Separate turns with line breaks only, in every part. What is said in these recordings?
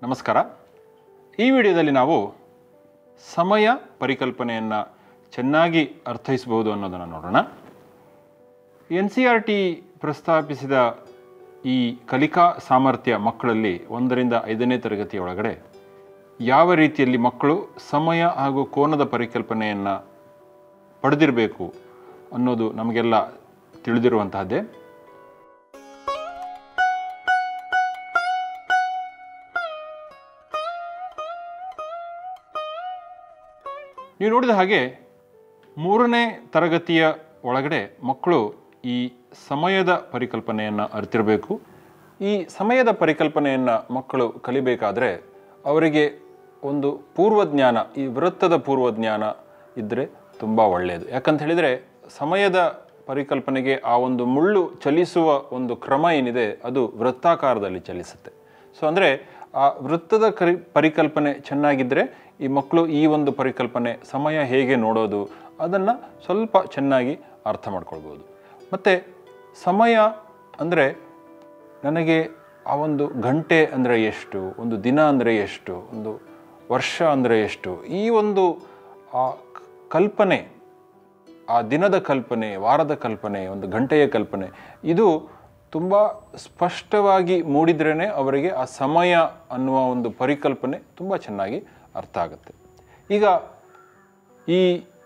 ನಮಸ್ಕಾರ ಈ ವಿಡಿಯೋದಲ್ಲಿ ನಾವು ಸಮಯ ಪರಿಕಲ್ಪನೆಯನ್ನು ಚೆನ್ನಾಗಿ ಅರ್ಥೈಸಬಹುದು ಅನ್ನೋದನ್ನು ನೋಡೋಣ ಎನ್ ಸಿ ಆರ್ ಟಿ ಪ್ರಸ್ತಾಪಿಸಿದ ಈ ಕಲಿಕಾ ಸಾಮರ್ಥ್ಯ ಮಕ್ಕಳಲ್ಲಿ ಒಂದರಿಂದ ಐದನೇ ತರಗತಿಯ ಒಳಗಡೆ ಯಾವ ರೀತಿಯಲ್ಲಿ ಮಕ್ಕಳು ಸಮಯ ಹಾಗೂ ಕೋನದ ಪರಿಕಲ್ಪನೆಯನ್ನು ಪಡೆದಿರಬೇಕು ಅನ್ನೋದು ನಮಗೆಲ್ಲ ತಿಳಿದಿರುವಂತಹದ್ದೇ ನೀವು ನೋಡಿದ ಹಾಗೆ ಮೂರನೇ ತರಗತಿಯ ಒಳಗಡೆ ಮಕ್ಕಳು ಈ ಸಮಯದ ಪರಿಕಲ್ಪನೆಯನ್ನು ಅರಿತಿರಬೇಕು ಈ ಸಮಯದ ಪರಿಕಲ್ಪನೆಯನ್ನು ಮಕ್ಕಳು ಕಲಿಬೇಕಾದ್ರೆ ಅವರಿಗೆ ಒಂದು ಪೂರ್ವಜ್ಞಾನ ಈ ವೃತ್ತದ ಪೂರ್ವಜ್ಞಾನ ಇದ್ದರೆ ತುಂಬ ಒಳ್ಳೆಯದು ಯಾಕಂತ ಹೇಳಿದರೆ ಸಮಯದ ಪರಿಕಲ್ಪನೆಗೆ ಆ ಒಂದು ಮುಳ್ಳು ಚಲಿಸುವ ಒಂದು ಕ್ರಮ ಏನಿದೆ ಅದು ವೃತ್ತಾಕಾರದಲ್ಲಿ ಚಲಿಸುತ್ತೆ ಸೊ ಅಂದರೆ ಆ ವೃತ್ತದ ಕರಿ ಪರಿಕಲ್ಪನೆ ಚೆನ್ನಾಗಿದ್ದರೆ ಈ ಮಕ್ಕಳು ಈ ಒಂದು ಪರಿಕಲ್ಪನೆ ಸಮಯ ಹೇಗೆ ನೋಡೋದು ಅದನ್ನು ಸ್ವಲ್ಪ ಚೆನ್ನಾಗಿ ಅರ್ಥ ಮಾಡ್ಕೊಳ್ಬೋದು ಮತ್ತು ಸಮಯ ಅಂದರೆ ನನಗೆ ಆ ಒಂದು ಗಂಟೆ ಅಂದರೆ ಎಷ್ಟು ಒಂದು ದಿನ ಅಂದರೆ ಎಷ್ಟು ಒಂದು ವರ್ಷ ಅಂದರೆ ಎಷ್ಟು ಈ ಒಂದು ಆ ಕ- ಕಲ್ಪನೆ ಆ ದಿನದ ಕಲ್ಪನೆ ವಾರದ ಕಲ್ಪನೆ ಒಂದು ಗಂಟೆಯ ಕಲ್ಪನೆ ಇದು ತುಂಬ ಸ್ಪಷ್ಟವಾಗಿ ಮೂಡಿದ್ರೇ ಅವರಿಗೆ ಆ ಸಮಯ ಅನ್ನುವ ಒಂದು ಪರಿಕಲ್ಪನೆ ತುಂಬ ಚೆನ್ನಾಗಿ ಅರ್ಥ ಆಗುತ್ತೆ ಈಗ ಈ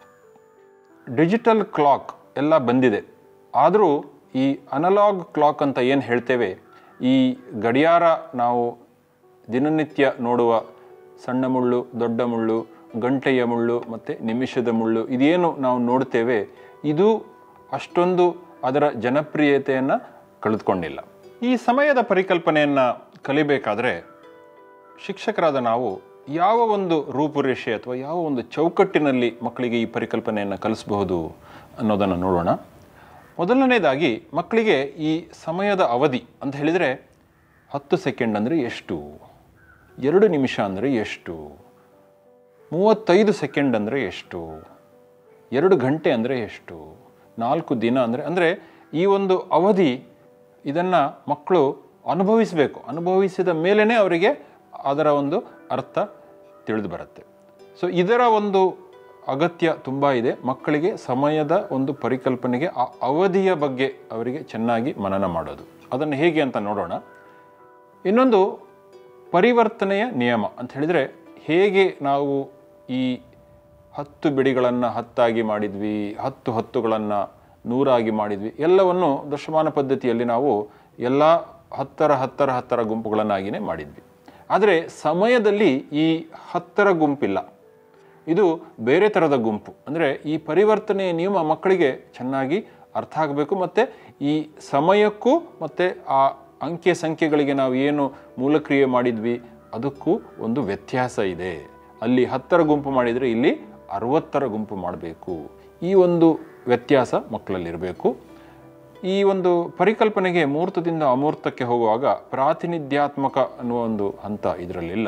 ಡಿಜಿಟಲ್ ಕ್ಲಾಕ್ ಎಲ್ಲ ಬಂದಿದೆ ಆದರೂ ಈ ಅನಲಾಗ್ ಕ್ಲಾಕ್ ಅಂತ ಏನು ಹೇಳ್ತೇವೆ ಈ ಗಡಿಯಾರ ನಾವು ದಿನನಿತ್ಯ ನೋಡುವ ಸಣ್ಣ ಮುಳ್ಳು ದೊಡ್ಡ ಮುಳ್ಳು ಗಂಟೆಯ ಮುಳ್ಳು ಮತ್ತು ನಿಮಿಷದ ಮುಳ್ಳು ಇದೇನು ನಾವು ನೋಡ್ತೇವೆ ಇದು ಅಷ್ಟೊಂದು ಅದರ ಜನಪ್ರಿಯತೆಯನ್ನು ಕಳೆದುಕೊಂಡಿಲ್ಲ ಈ ಸಮಯದ ಪರಿಕಲ್ಪನೆಯನ್ನು ಕಲಿಬೇಕಾದ್ರೆ ಶಿಕ್ಷಕರಾದ ನಾವು ಯಾವ ಒಂದು ರೂಪುರೇಷೆ ಅಥವಾ ಯಾವ ಒಂದು ಚೌಕಟ್ಟಿನಲ್ಲಿ ಮಕ್ಕಳಿಗೆ ಈ ಪರಿಕಲ್ಪನೆಯನ್ನು ಕಲಿಸಬಹುದು ಅನ್ನೋದನ್ನು ನೋಡೋಣ ಮೊದಲನೇದಾಗಿ ಮಕ್ಕಳಿಗೆ ಈ ಸಮಯದ ಅವಧಿ ಅಂತ ಹೇಳಿದರೆ ಹತ್ತು ಸೆಕೆಂಡ್ ಅಂದರೆ ಎಷ್ಟು ಎರಡು ನಿಮಿಷ ಅಂದರೆ ಎಷ್ಟು ಮೂವತ್ತೈದು ಸೆಕೆಂಡ್ ಅಂದರೆ ಎಷ್ಟು ಎರಡು ಗಂಟೆ ಅಂದರೆ ಎಷ್ಟು ನಾಲ್ಕು ದಿನ ಅಂದರೆ ಅಂದರೆ ಈ ಒಂದು ಅವಧಿ ಇದನ್ನು ಮಕ್ಕಳು ಅನುಭವಿಸಬೇಕು ಅನುಭವಿಸಿದ ಮೇಲೇ ಅವರಿಗೆ ಅದರ ಒಂದು ಅರ್ಥ ತಿಳಿದು ಬರುತ್ತೆ ಸೊ ಇದರ ಒಂದು ಅಗತ್ಯ ತುಂಬ ಇದೆ ಮಕ್ಕಳಿಗೆ ಸಮಯದ ಒಂದು ಪರಿಕಲ್ಪನೆಗೆ ಆ ಅವಧಿಯ ಬಗ್ಗೆ ಅವರಿಗೆ ಚೆನ್ನಾಗಿ ಮನನ ಮಾಡೋದು ಅದನ್ನು ಹೇಗೆ ಅಂತ ನೋಡೋಣ ಇನ್ನೊಂದು ಪರಿವರ್ತನೆಯ ನಿಯಮ ಅಂತ ಹೇಳಿದರೆ ಹೇಗೆ ನಾವು ಈ ಹತ್ತು ಬಿಡಿಗಳನ್ನು ಹತ್ತಾಗಿ ಮಾಡಿದ್ವಿ ಹತ್ತು ಹತ್ತುಗಳನ್ನು ನೂರಾಗಿ ಮಾಡಿದ್ವಿ ಎಲ್ಲವನ್ನು ದಶಮಾನ ಪದ್ಧತಿಯಲ್ಲಿ ನಾವು ಎಲ್ಲ ಹತ್ತರ ಹತ್ತರ ಹತ್ತರ ಗುಂಪುಗಳನ್ನಾಗಿಯೇ ಮಾಡಿದ್ವಿ ಆದರೆ ಸಮಯದಲ್ಲಿ ಈ ಹತ್ತರ ಗುಂಪಿಲ್ಲ ಇದು ಬೇರೆ ಥರದ ಗುಂಪು ಅಂದರೆ ಈ ಪರಿವರ್ತನೆಯ ನಿಯಮ ಮಕ್ಕಳಿಗೆ ಚೆನ್ನಾಗಿ ಅರ್ಥ ಆಗಬೇಕು ಮತ್ತು ಈ ಸಮಯಕ್ಕೂ ಮತ್ತು ಆ ಅಂಕೆ ಸಂಖ್ಯೆಗಳಿಗೆ ನಾವು ಏನು ಮೂಲಕ್ರಿಯೆ ಮಾಡಿದ್ವಿ ಅದಕ್ಕೂ ಒಂದು ವ್ಯತ್ಯಾಸ ಇದೆ ಅಲ್ಲಿ ಹತ್ತರ ಗುಂಪು ಮಾಡಿದರೆ ಇಲ್ಲಿ ಅರವತ್ತರ ಗುಂಪು ಮಾಡಬೇಕು ಈ ಒಂದು ವ್ಯತ್ಯಾಸ ಮಕ್ಕಳಲ್ಲಿರಬೇಕು ಈ ಒಂದು ಪರಿಕಲ್ಪನೆಗೆ ಮೂರ್ತದಿಂದ ಅಮೂರ್ತಕ್ಕೆ ಹೋಗುವಾಗ ಪ್ರಾತಿನಿಧ್ಯಾತ್ಮಕ ಅನ್ನುವ ಒಂದು ಹಂತ ಇದರಲ್ಲಿಲ್ಲ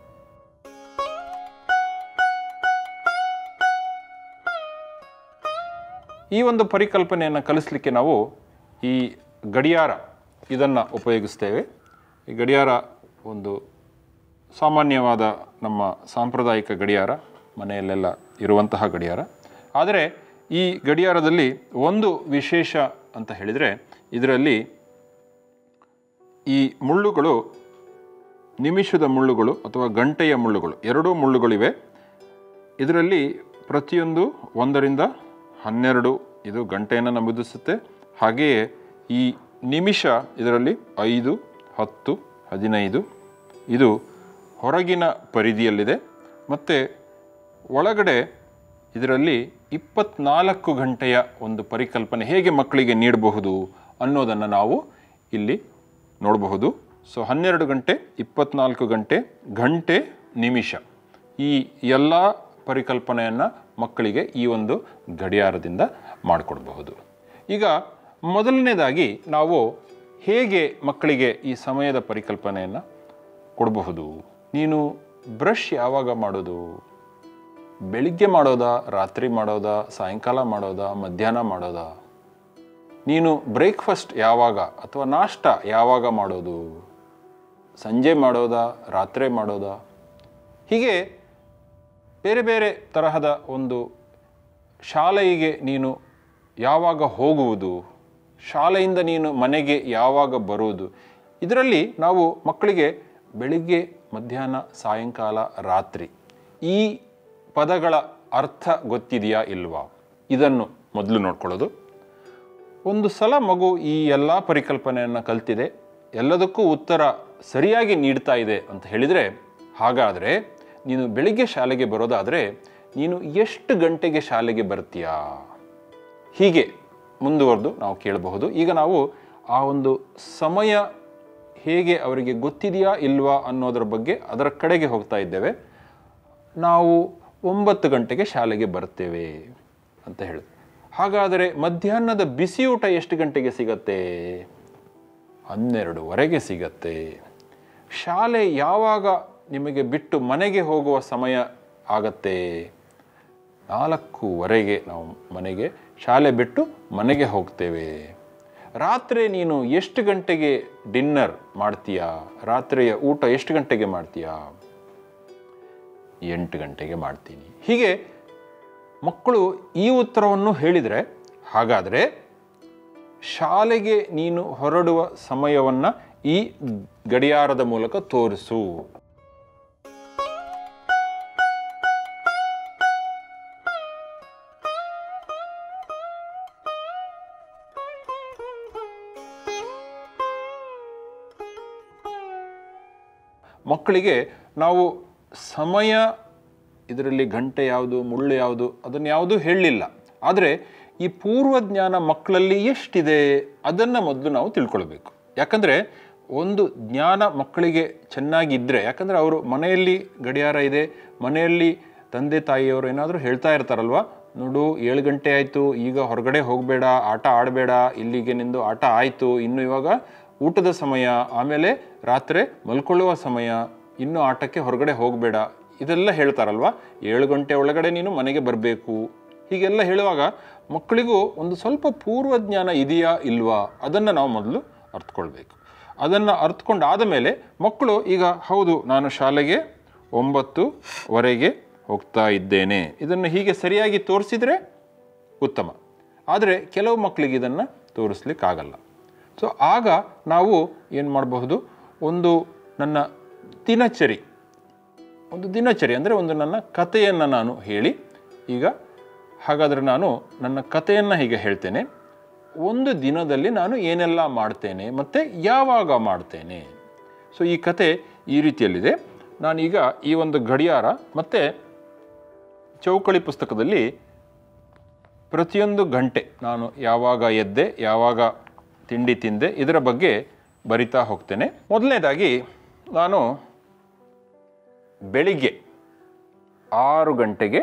ಈ ಒಂದು ಪರಿಕಲ್ಪನೆಯನ್ನು ಕಲಿಸಲಿಕ್ಕೆ ನಾವು ಈ ಗಡಿಯಾರ ಇದನ್ನು ಉಪಯೋಗಿಸ್ತೇವೆ ಈ ಗಡಿಯಾರ ಒಂದು ಸಾಮಾನ್ಯವಾದ ನಮ್ಮ ಸಾಂಪ್ರದಾಯಿಕ ಗಡಿಯಾರ ಮನೆಯಲ್ಲೆಲ್ಲ ಇರುವಂತಹ ಗಡಿಯಾರ ಆದರೆ ಈ ಗಡಿಯಾರದಲ್ಲಿ ಒಂದು ವಿಶೇಷ ಅಂತ ಹೇಳಿದರೆ ಇದರಲ್ಲಿ ಈ ಮುಳ್ಳುಗಳು ನಿಮಿಷದ ಮುಳ್ಳುಗಳು ಅಥವಾ ಗಂಟೆಯ ಮುಳ್ಳುಗಳು ಎರಡೂ ಮುಳ್ಳುಗಳಿವೆ ಇದರಲ್ಲಿ ಪ್ರತಿಯೊಂದು ಒಂದರಿಂದ ಹನ್ನೆರಡು ಇದು ಗಂಟೆಯನ್ನು ನಮೂದಿಸುತ್ತೆ ಹಾಗೆಯೇ ಈ ನಿಮಿಷ ಇದರಲ್ಲಿ ಐದು ಹತ್ತು ಹದಿನೈದು ಇದು ಹೊರಗಿನ ಪರಿಧಿಯಲ್ಲಿದೆ ಮತ್ತು ಒಳಗಡೆ ಇದರಲ್ಲಿ ಇಪ್ಪತ್ನಾಲ್ಕು ಗಂಟೆಯ ಒಂದು ಪರಿಕಲ್ಪನೆ ಹೇಗೆ ಮಕ್ಕಳಿಗೆ ನೀಡಬಹುದು ಅನ್ನೋದನ್ನು ನಾವು ಇಲ್ಲಿ ನೋಡಬಹುದು ಸೊ ಹನ್ನೆರಡು ಗಂಟೆ ಇಪ್ಪತ್ನಾಲ್ಕು ಗಂಟೆ ಗಂಟೆ ನಿಮಿಷ ಈ ಎಲ್ಲ ಪರಿಕಲ್ಪನೆಯನ್ನು ಮಕ್ಕಳಿಗೆ ಈ ಒಂದು ಗಡಿಯಾರದಿಂದ ಮಾಡಿಕೊಡ್ಬಹುದು ಈಗ ಮೊದಲನೇದಾಗಿ ನಾವು ಹೇಗೆ ಮಕ್ಕಳಿಗೆ ಈ ಸಮಯದ ಪರಿಕಲ್ಪನೆಯನ್ನು ಕೊಡಬಹುದು ನೀನು ಬ್ರಷ್ ಯಾವಾಗ ಮಾಡೋದು ಬೆಳಿಗ್ಗೆ ಮಾಡೋದಾ ರಾತ್ರಿ ಮಾಡೋದಾ ಸಾಯಂಕಾಲ ಮಾಡೋದಾ ಮಧ್ಯಾಹ್ನ ಮಾಡೋದಾ ನೀನು ಬ್ರೇಕ್ಫಾಸ್ಟ್ ಯಾವಾಗ ಅಥವಾ ನಾಷ್ಟ ಯಾವಾಗ ಮಾಡೋದು ಸಂಜೆ ಮಾಡೋದಾ ರಾತ್ರಿ ಮಾಡೋದಾ ಹೀಗೆ ಬೇರೆ ಬೇರೆ ತರಹದ ಒಂದು ಶಾಲೆಗೆ ನೀನು ಯಾವಾಗ ಹೋಗುವುದು ಶಾಲೆಯಿಂದ ನೀನು ಮನೆಗೆ ಯಾವಾಗ ಬರುವುದು ಇದರಲ್ಲಿ ನಾವು ಮಕ್ಕಳಿಗೆ ಬೆಳಿಗ್ಗೆ ಮಧ್ಯಾಹ್ನ ಸಾಯಂಕಾಲ ರಾತ್ರಿ ಈ ಪದಗಳ ಅರ್ಥ ಗೊತ್ತಿದೆಯಾ ಇಲ್ವಾ ಇದನ್ನು ಮೊದಲು ನೋಡ್ಕೊಳ್ಳೋದು ಒಂದು ಸಲ ಮಗು ಈ ಎಲ್ಲ ಪರಿಕಲ್ಪನೆಯನ್ನು ಕಲ್ತಿದೆ ಎಲ್ಲದಕ್ಕೂ ಉತ್ತರ ಸರಿಯಾಗಿ ನೀಡ್ತಾ ಇದೆ ಅಂತ ಹೇಳಿದರೆ ಹಾಗಾದರೆ ನೀನು ಬೆಳಿಗ್ಗೆ ಶಾಲೆಗೆ ಬರೋದಾದರೆ ನೀನು ಎಷ್ಟು ಗಂಟೆಗೆ ಶಾಲೆಗೆ ಬರ್ತೀಯಾ ಹೀಗೆ ಮುಂದುವರೆದು ನಾವು ಕೇಳಬಹುದು ಈಗ ನಾವು ಆ ಒಂದು ಸಮಯ ಹೇಗೆ ಅವರಿಗೆ ಗೊತ್ತಿದೆಯಾ ಇಲ್ವಾ ಅನ್ನೋದರ ಬಗ್ಗೆ ಅದರ ಕಡೆಗೆ ಹೋಗ್ತಾ ಇದ್ದೇವೆ ನಾವು ಒಂಬತ್ತು ಗಂಟೆಗೆ ಶಾಲೆಗೆ ಬರ್ತೇವೆ ಅಂತ ಹೇಳಿ ಹಾಗಾದರೆ ಮಧ್ಯಾಹ್ನದ ಬಿಸಿಯೂಟ ಎಷ್ಟು ಗಂಟೆಗೆ ಸಿಗತ್ತೆ ಹನ್ನೆರಡುವರೆಗೆ ಸಿಗತ್ತೆ ಶಾಲೆ ಯಾವಾಗ ನಿಮಗೆ ಬಿಟ್ಟು ಮನೆಗೆ ಹೋಗುವ ಸಮಯ ಆಗತ್ತೆ ನಾಲ್ಕೂವರೆಗೆ ನಾವು ಮನೆಗೆ ಶಾಲೆ ಬಿಟ್ಟು ಮನೆಗೆ ಹೋಗ್ತೇವೆ ರಾತ್ರಿ ನೀನು ಎಷ್ಟು ಗಂಟೆಗೆ ಡಿನ್ನರ್ ಮಾಡ್ತೀಯಾ ರಾತ್ರಿಯ ಊಟ ಎಷ್ಟು ಗಂಟೆಗೆ ಮಾಡ್ತೀಯಾ ಎಂಟು ಗಂಟೆಗೆ ಮಾಡ್ತೀನಿ ಹೀಗೆ ಮಕ್ಕಳು ಈ ಉತ್ತರವನ್ನು ಹೇಳಿದರೆ ಹಾಗಾದರೆ ಶಾಲೆಗೆ ನೀನು ಹೊರಡುವ ಸಮಯವನ್ನು ಈ ಗಡಿಯಾರದ ಮೂಲಕ ತೋರಿಸು ಮಕ್ಕಳಿಗೆ ನಾವು ಸಮಯ ಇದರಲ್ಲಿ ಗಂಟೆ ಯಾವುದು ಮುಳ್ಳು ಯಾವುದು ಅದನ್ನು ಯಾವುದೂ ಹೇಳಲಿಲ್ಲ ಆದರೆ ಈ ಪೂರ್ವ ಜ್ಞಾನ ಮಕ್ಕಳಲ್ಲಿ ಎಷ್ಟಿದೆ ಅದನ್ನು ಮೊದಲು ನಾವು ತಿಳ್ಕೊಳ್ಬೇಕು ಯಾಕಂದರೆ ಒಂದು ಜ್ಞಾನ ಮಕ್ಕಳಿಗೆ ಚೆನ್ನಾಗಿದ್ದರೆ ಯಾಕಂದರೆ ಅವರು ಮನೆಯಲ್ಲಿ ಗಡಿಯಾರ ಇದೆ ಮನೆಯಲ್ಲಿ ತಂದೆ ತಾಯಿಯವರು ಏನಾದರೂ ಹೇಳ್ತಾ ಇರ್ತಾರಲ್ವ ನೋಡು ಏಳು ಗಂಟೆ ಆಯಿತು ಈಗ ಹೊರಗಡೆ ಹೋಗಬೇಡ ಆಟ ಆಡಬೇಡ ಇಲ್ಲಿಗೆ ನಿಂದು ಆಟ ಆಯಿತು ಇನ್ನು ಇವಾಗ ಊಟದ ಸಮಯ ಆಮೇಲೆ ರಾತ್ರಿ ಮಲ್ಕೊಳ್ಳುವ ಸಮಯ ಇನ್ನು ಆಟಕ್ಕೆ ಹೊರಗಡೆ ಹೋಗಬೇಡ ಇದೆಲ್ಲ ಹೇಳ್ತಾರಲ್ವ ಏಳು ಗಂಟೆ ಒಳಗಡೆ ನೀನು ಮನೆಗೆ ಬರಬೇಕು ಹೀಗೆಲ್ಲ ಹೇಳುವಾಗ ಮಕ್ಕಳಿಗೂ ಒಂದು ಸ್ವಲ್ಪ ಪೂರ್ವ ಜ್ಞಾನ ಇದೆಯಾ ಇಲ್ವಾ ಅದನ್ನು ನಾವು ಮೊದಲು ಅರ್ಥಕೊಳ್ಬೇಕು ಅದನ್ನು ಅರ್ಥಕೊಂಡಾದ ಮೇಲೆ ಮಕ್ಕಳು ಈಗ ಹೌದು ನಾನು ಶಾಲೆಗೆ ಒಂಬತ್ತುವರೆಗೆ ಹೋಗ್ತಾ ಇದ್ದೇನೆ ಇದನ್ನು ಹೀಗೆ ಸರಿಯಾಗಿ ತೋರಿಸಿದರೆ ಉತ್ತಮ ಆದರೆ ಕೆಲವು ಮಕ್ಕಳಿಗೆ ಇದನ್ನು ತೋರಿಸ್ಲಿಕ್ಕಾಗಲ್ಲ ಸೊ ಆಗ ನಾವು ಏನು ಮಾಡಬಹುದು ಒಂದು ನನ್ನ ದಿನಚರಿ ಒಂದು ದಿನಚರಿ ಅಂದರೆ ಒಂದು ನನ್ನ ಕಥೆಯನ್ನು ನಾನು ಹೇಳಿ ಈಗ ಹಾಗಾದರೆ ನಾನು ನನ್ನ ಕಥೆಯನ್ನು ಹೀಗೆ ಹೇಳ್ತೇನೆ ಒಂದು ದಿನದಲ್ಲಿ ನಾನು ಏನೆಲ್ಲ ಮಾಡ್ತೇನೆ ಮತ್ತು ಯಾವಾಗ ಮಾಡ್ತೇನೆ ಸೊ ಈ ಕತೆ ಈ ರೀತಿಯಲ್ಲಿದೆ ನಾನೀಗ ಈ ಒಂದು ಗಡಿಯಾರ ಮತ್ತು ಚೌಕಳಿ ಪುಸ್ತಕದಲ್ಲಿ ಪ್ರತಿಯೊಂದು ಗಂಟೆ ನಾನು ಯಾವಾಗ ಎದ್ದೆ ಯಾವಾಗ ತಿಂಡಿ ತಿಂದೆ ಇದರ ಬಗ್ಗೆ ಬರಿತಾ ಹೋಗ್ತೇನೆ ಮೊದಲನೇದಾಗಿ ನಾನು ಬೆಳಿಗ್ಗೆ ಆರು ಗಂಟೆಗೆ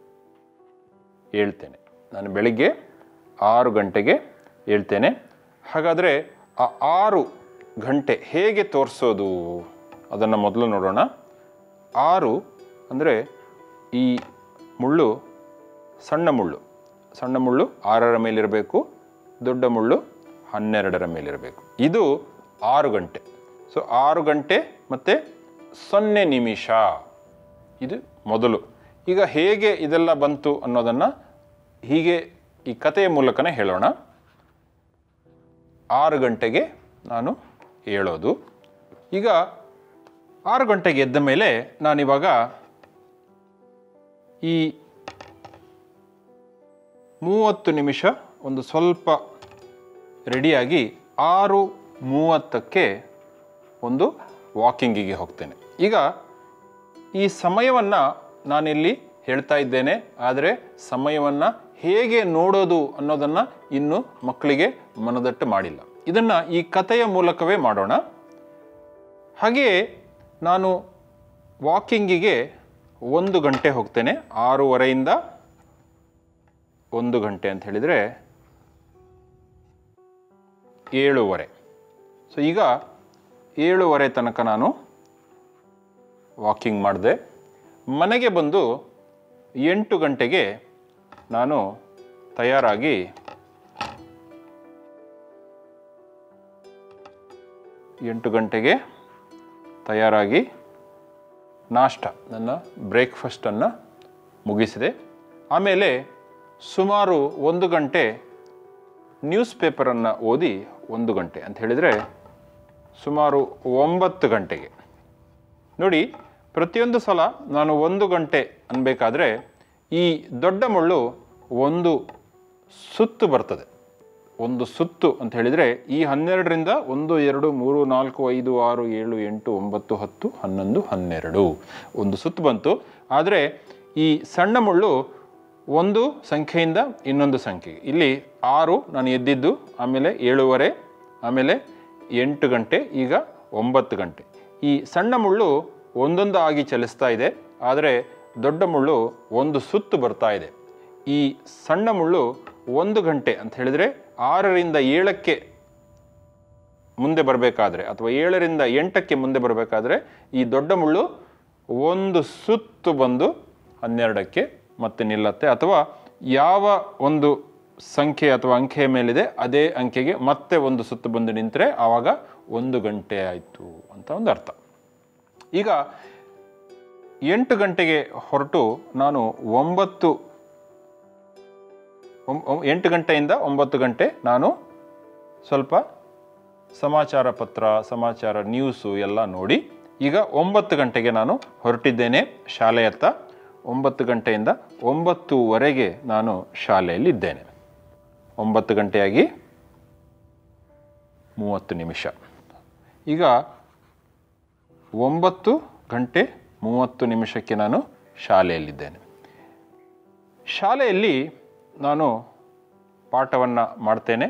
ಹೇಳ್ತೇನೆ ನಾನು ಬೆಳಿಗ್ಗೆ ಆರು ಗಂಟೆಗೆ ಹೇಳ್ತೇನೆ ಹಾಗಾದರೆ ಆ ಆರು ಗಂಟೆ ಹೇಗೆ ತೋರಿಸೋದು ಅದನ್ನು ಮೊದಲು ನೋಡೋಣ ಆರು ಅಂದರೆ ಈ ಮುಳ್ಳು ಸಣ್ಣ ಮುಳ್ಳು ಸಣ್ಣ ಮುಳ್ಳು ಆರರ ಮೇಲಿರಬೇಕು ದೊಡ್ಡ ಮುಳ್ಳು ಹನ್ನೆರಡರ ಮೇಲಿರಬೇಕು ಇದು ಆರು ಗಂಟೆ ಸೊ ಆರು ಗಂಟೆ ಮತ್ತು ಸೊನ್ನೆ ನಿಮಿಷ ಇದು ಮೊದಲು ಈಗ ಹೇಗೆ ಇದೆಲ್ಲ ಬಂತು ಅನ್ನೋದನ್ನು ಹೀಗೆ ಈ ಕಥೆಯ ಮೂಲಕನೇ ಹೇಳೋಣ ಆರು ಗಂಟೆಗೆ ನಾನು ಹೇಳೋದು ಈಗ ಆರು ಗಂಟೆಗೆ ಎದ್ದ ಮೇಲೆ ನಾನಿವಾಗ ಈ ಮೂವತ್ತು ನಿಮಿಷ ಒಂದು ಸ್ವಲ್ಪ ರೆಡಿಯಾಗಿ ಆರು ಮೂವತ್ತಕ್ಕೆ ಒಂದು ವಾಕಿಂಗಿಗೆ ಹೋಗ್ತೇನೆ ಈಗ ಈ ಸಮಯವನ್ನು ನಾನಿಲ್ಲಿ ಹೇಳ್ತಾ ಇದ್ದೇನೆ ಆದರೆ ಸಮಯವನ್ನು ಹೇಗೆ ನೋಡೋದು ಅನ್ನೋದನ್ನು ಇನ್ನು ಮಕ್ಕಳಿಗೆ ಮನದಟ್ಟು ಮಾಡಿಲ್ಲ ಇದನ್ನು ಈ ಕಥೆಯ ಮೂಲಕವೇ ಮಾಡೋಣ ಹಾಗೆಯೇ ನಾನು ವಾಕಿಂಗಿಗೆ ಒಂದು ಗಂಟೆ ಹೋಗ್ತೇನೆ ಆರೂವರೆಯಿಂದ ಒಂದು ಗಂಟೆ ಅಂತ ಹೇಳಿದರೆ ಏಳುವರೆ ಸೊ ಈಗ ಏಳುವರೆ ತನಕ ನಾನು ವಾಕಿಂಗ್ ಮಾಡಿದೆ ಮನೆಗೆ ಬಂದು ಎಂಟು ಗಂಟೆಗೆ ನಾನು ತಯಾರಾಗಿ ಎಂಟು ಗಂಟೆಗೆ ತಯಾರಾಗಿ ನಾಷ್ಟ ನನ್ನ ಬ್ರೇಕ್ಫಾಸ್ಟನ್ನು ಮುಗಿಸಿದೆ ಆಮೇಲೆ ಸುಮಾರು ಒಂದು ಗಂಟೆ ನ್ಯೂಸ್ ಪೇಪರನ್ನು ಓದಿ ಒಂದು ಗಂಟೆ ಅಂತ ಹೇಳಿದರೆ ಸುಮಾರು ಒಂಬತ್ತು ಗಂಟೆಗೆ ನೋಡಿ ಪ್ರತಿಯೊಂದು ಸಲ ನಾನು ಒಂದು ಗಂಟೆ ಅನ್ಬೇಕಾದ್ರೆ ಈ ದೊಡ್ಡ ಮುಳ್ಳು ಒಂದು ಸುತ್ತು ಬರ್ತದೆ ಒಂದು ಸುತ್ತು ಅಂತ ಹೇಳಿದರೆ ಈ ಹನ್ನೆರಡರಿಂದ ಒಂದು ಎರಡು ಮೂರು ನಾಲ್ಕು ಐದು ಆರು ಏಳು ಎಂಟು ಒಂಬತ್ತು ಹತ್ತು ಹನ್ನೊಂದು ಹನ್ನೆರಡು ಒಂದು ಸುತ್ತು ಬಂತು ಆದರೆ ಈ ಸಣ್ಣ ಮುಳ್ಳು ಒಂದು ಸಂಖ್ಯೆಯಿಂದ ಇನ್ನೊಂದು ಸಂಖ್ಯೆಗೆ ಇಲ್ಲಿ ಆರು ನಾನು ಎದ್ದಿದ್ದು ಆಮೇಲೆ ಏಳುವರೆ ಆಮೇಲೆ ಎಂಟು ಗಂಟೆ ಈಗ ಒಂಬತ್ತು ಗಂಟೆ ಈ ಸಣ್ಣ ಮುಳ್ಳು ಒಂದೊಂದು ಆಗಿ ಚಲಿಸ್ತಾ ಇದೆ ಆದರೆ ದೊಡ್ಡ ಮುಳ್ಳು ಒಂದು ಸುತ್ತು ಬರ್ತಾ ಇದೆ ಈ ಸಣ್ಣ ಮುಳ್ಳು ಒಂದು ಗಂಟೆ ಅಂತ ಹೇಳಿದರೆ ಆರರಿಂದ ಏಳಕ್ಕೆ ಮುಂದೆ ಬರಬೇಕಾದ್ರೆ ಅಥವಾ ಏಳರಿಂದ ಎಂಟಕ್ಕೆ ಮುಂದೆ ಬರಬೇಕಾದ್ರೆ ಈ ದೊಡ್ಡ ಮುಳ್ಳು ಒಂದು ಸುತ್ತು ಬಂದು ಹನ್ನೆರಡಕ್ಕೆ ಮತ್ತೆ ನಿಲ್ಲತ್ತೆ ಅಥವಾ ಯಾವ ಒಂದು ಸಂಖ್ಯೆ ಅಥವಾ ಅಂಕೆಯ ಮೇಲಿದೆ ಅದೇ ಅಂಕೆಗೆ ಮತ್ತೆ ಒಂದು ಸುತ್ತು ಬಂದು ನಿಂತರೆ ಆವಾಗ ಒಂದು ಗಂಟೆ ಆಯಿತು ಅಂತ ಒಂದು ಅರ್ಥ ಈಗ ಎಂಟು ಗಂಟೆಗೆ ಹೊರಟು ನಾನು ಒಂಬತ್ತು ಒಂ- ಒಂ- ಎಂಟು ಗಂಟೆಯಿಂದ ಒಂಬತ್ತು ಗಂಟೆ ನಾನು ಸ್ವಲ್ಪ ಸಮಾಚಾರ ಪತ್ರ ಸಮಾಚಾರ ನ್ಯೂಸು ಎಲ್ಲ ನೋಡಿ ಈಗ ಒಂಬತ್ತು ಗಂಟೆಗೆ ನಾನು ಹೊರಟಿದ್ದೇನೆ ಶಾಲೆಯತ್ತ ಒಂಬತ್ತು ಗಂಟೆಯಿಂದ ಒಂಬತ್ತುವರೆಗೆ ನಾನು ಶಾಲೆಯಲ್ಲಿದ್ದೇನೆ ಒಂಬತ್ತು ಗಂಟೆಯಾಗಿ ಮೂವತ್ತು ನಿಮಿಷ ಈಗ ಒಂಬತ್ತು ಗಂಟೆ ಮೂವತ್ತು ನಿಮಿಷಕ್ಕೆ ನಾನು ಶಾಲೆಯಲ್ಲಿದ್ದೇನೆ ಶಾಲೆಯಲ್ಲಿ ನಾನು ಪಾಠವನ್ನು ಮಾಡ್ತೇನೆ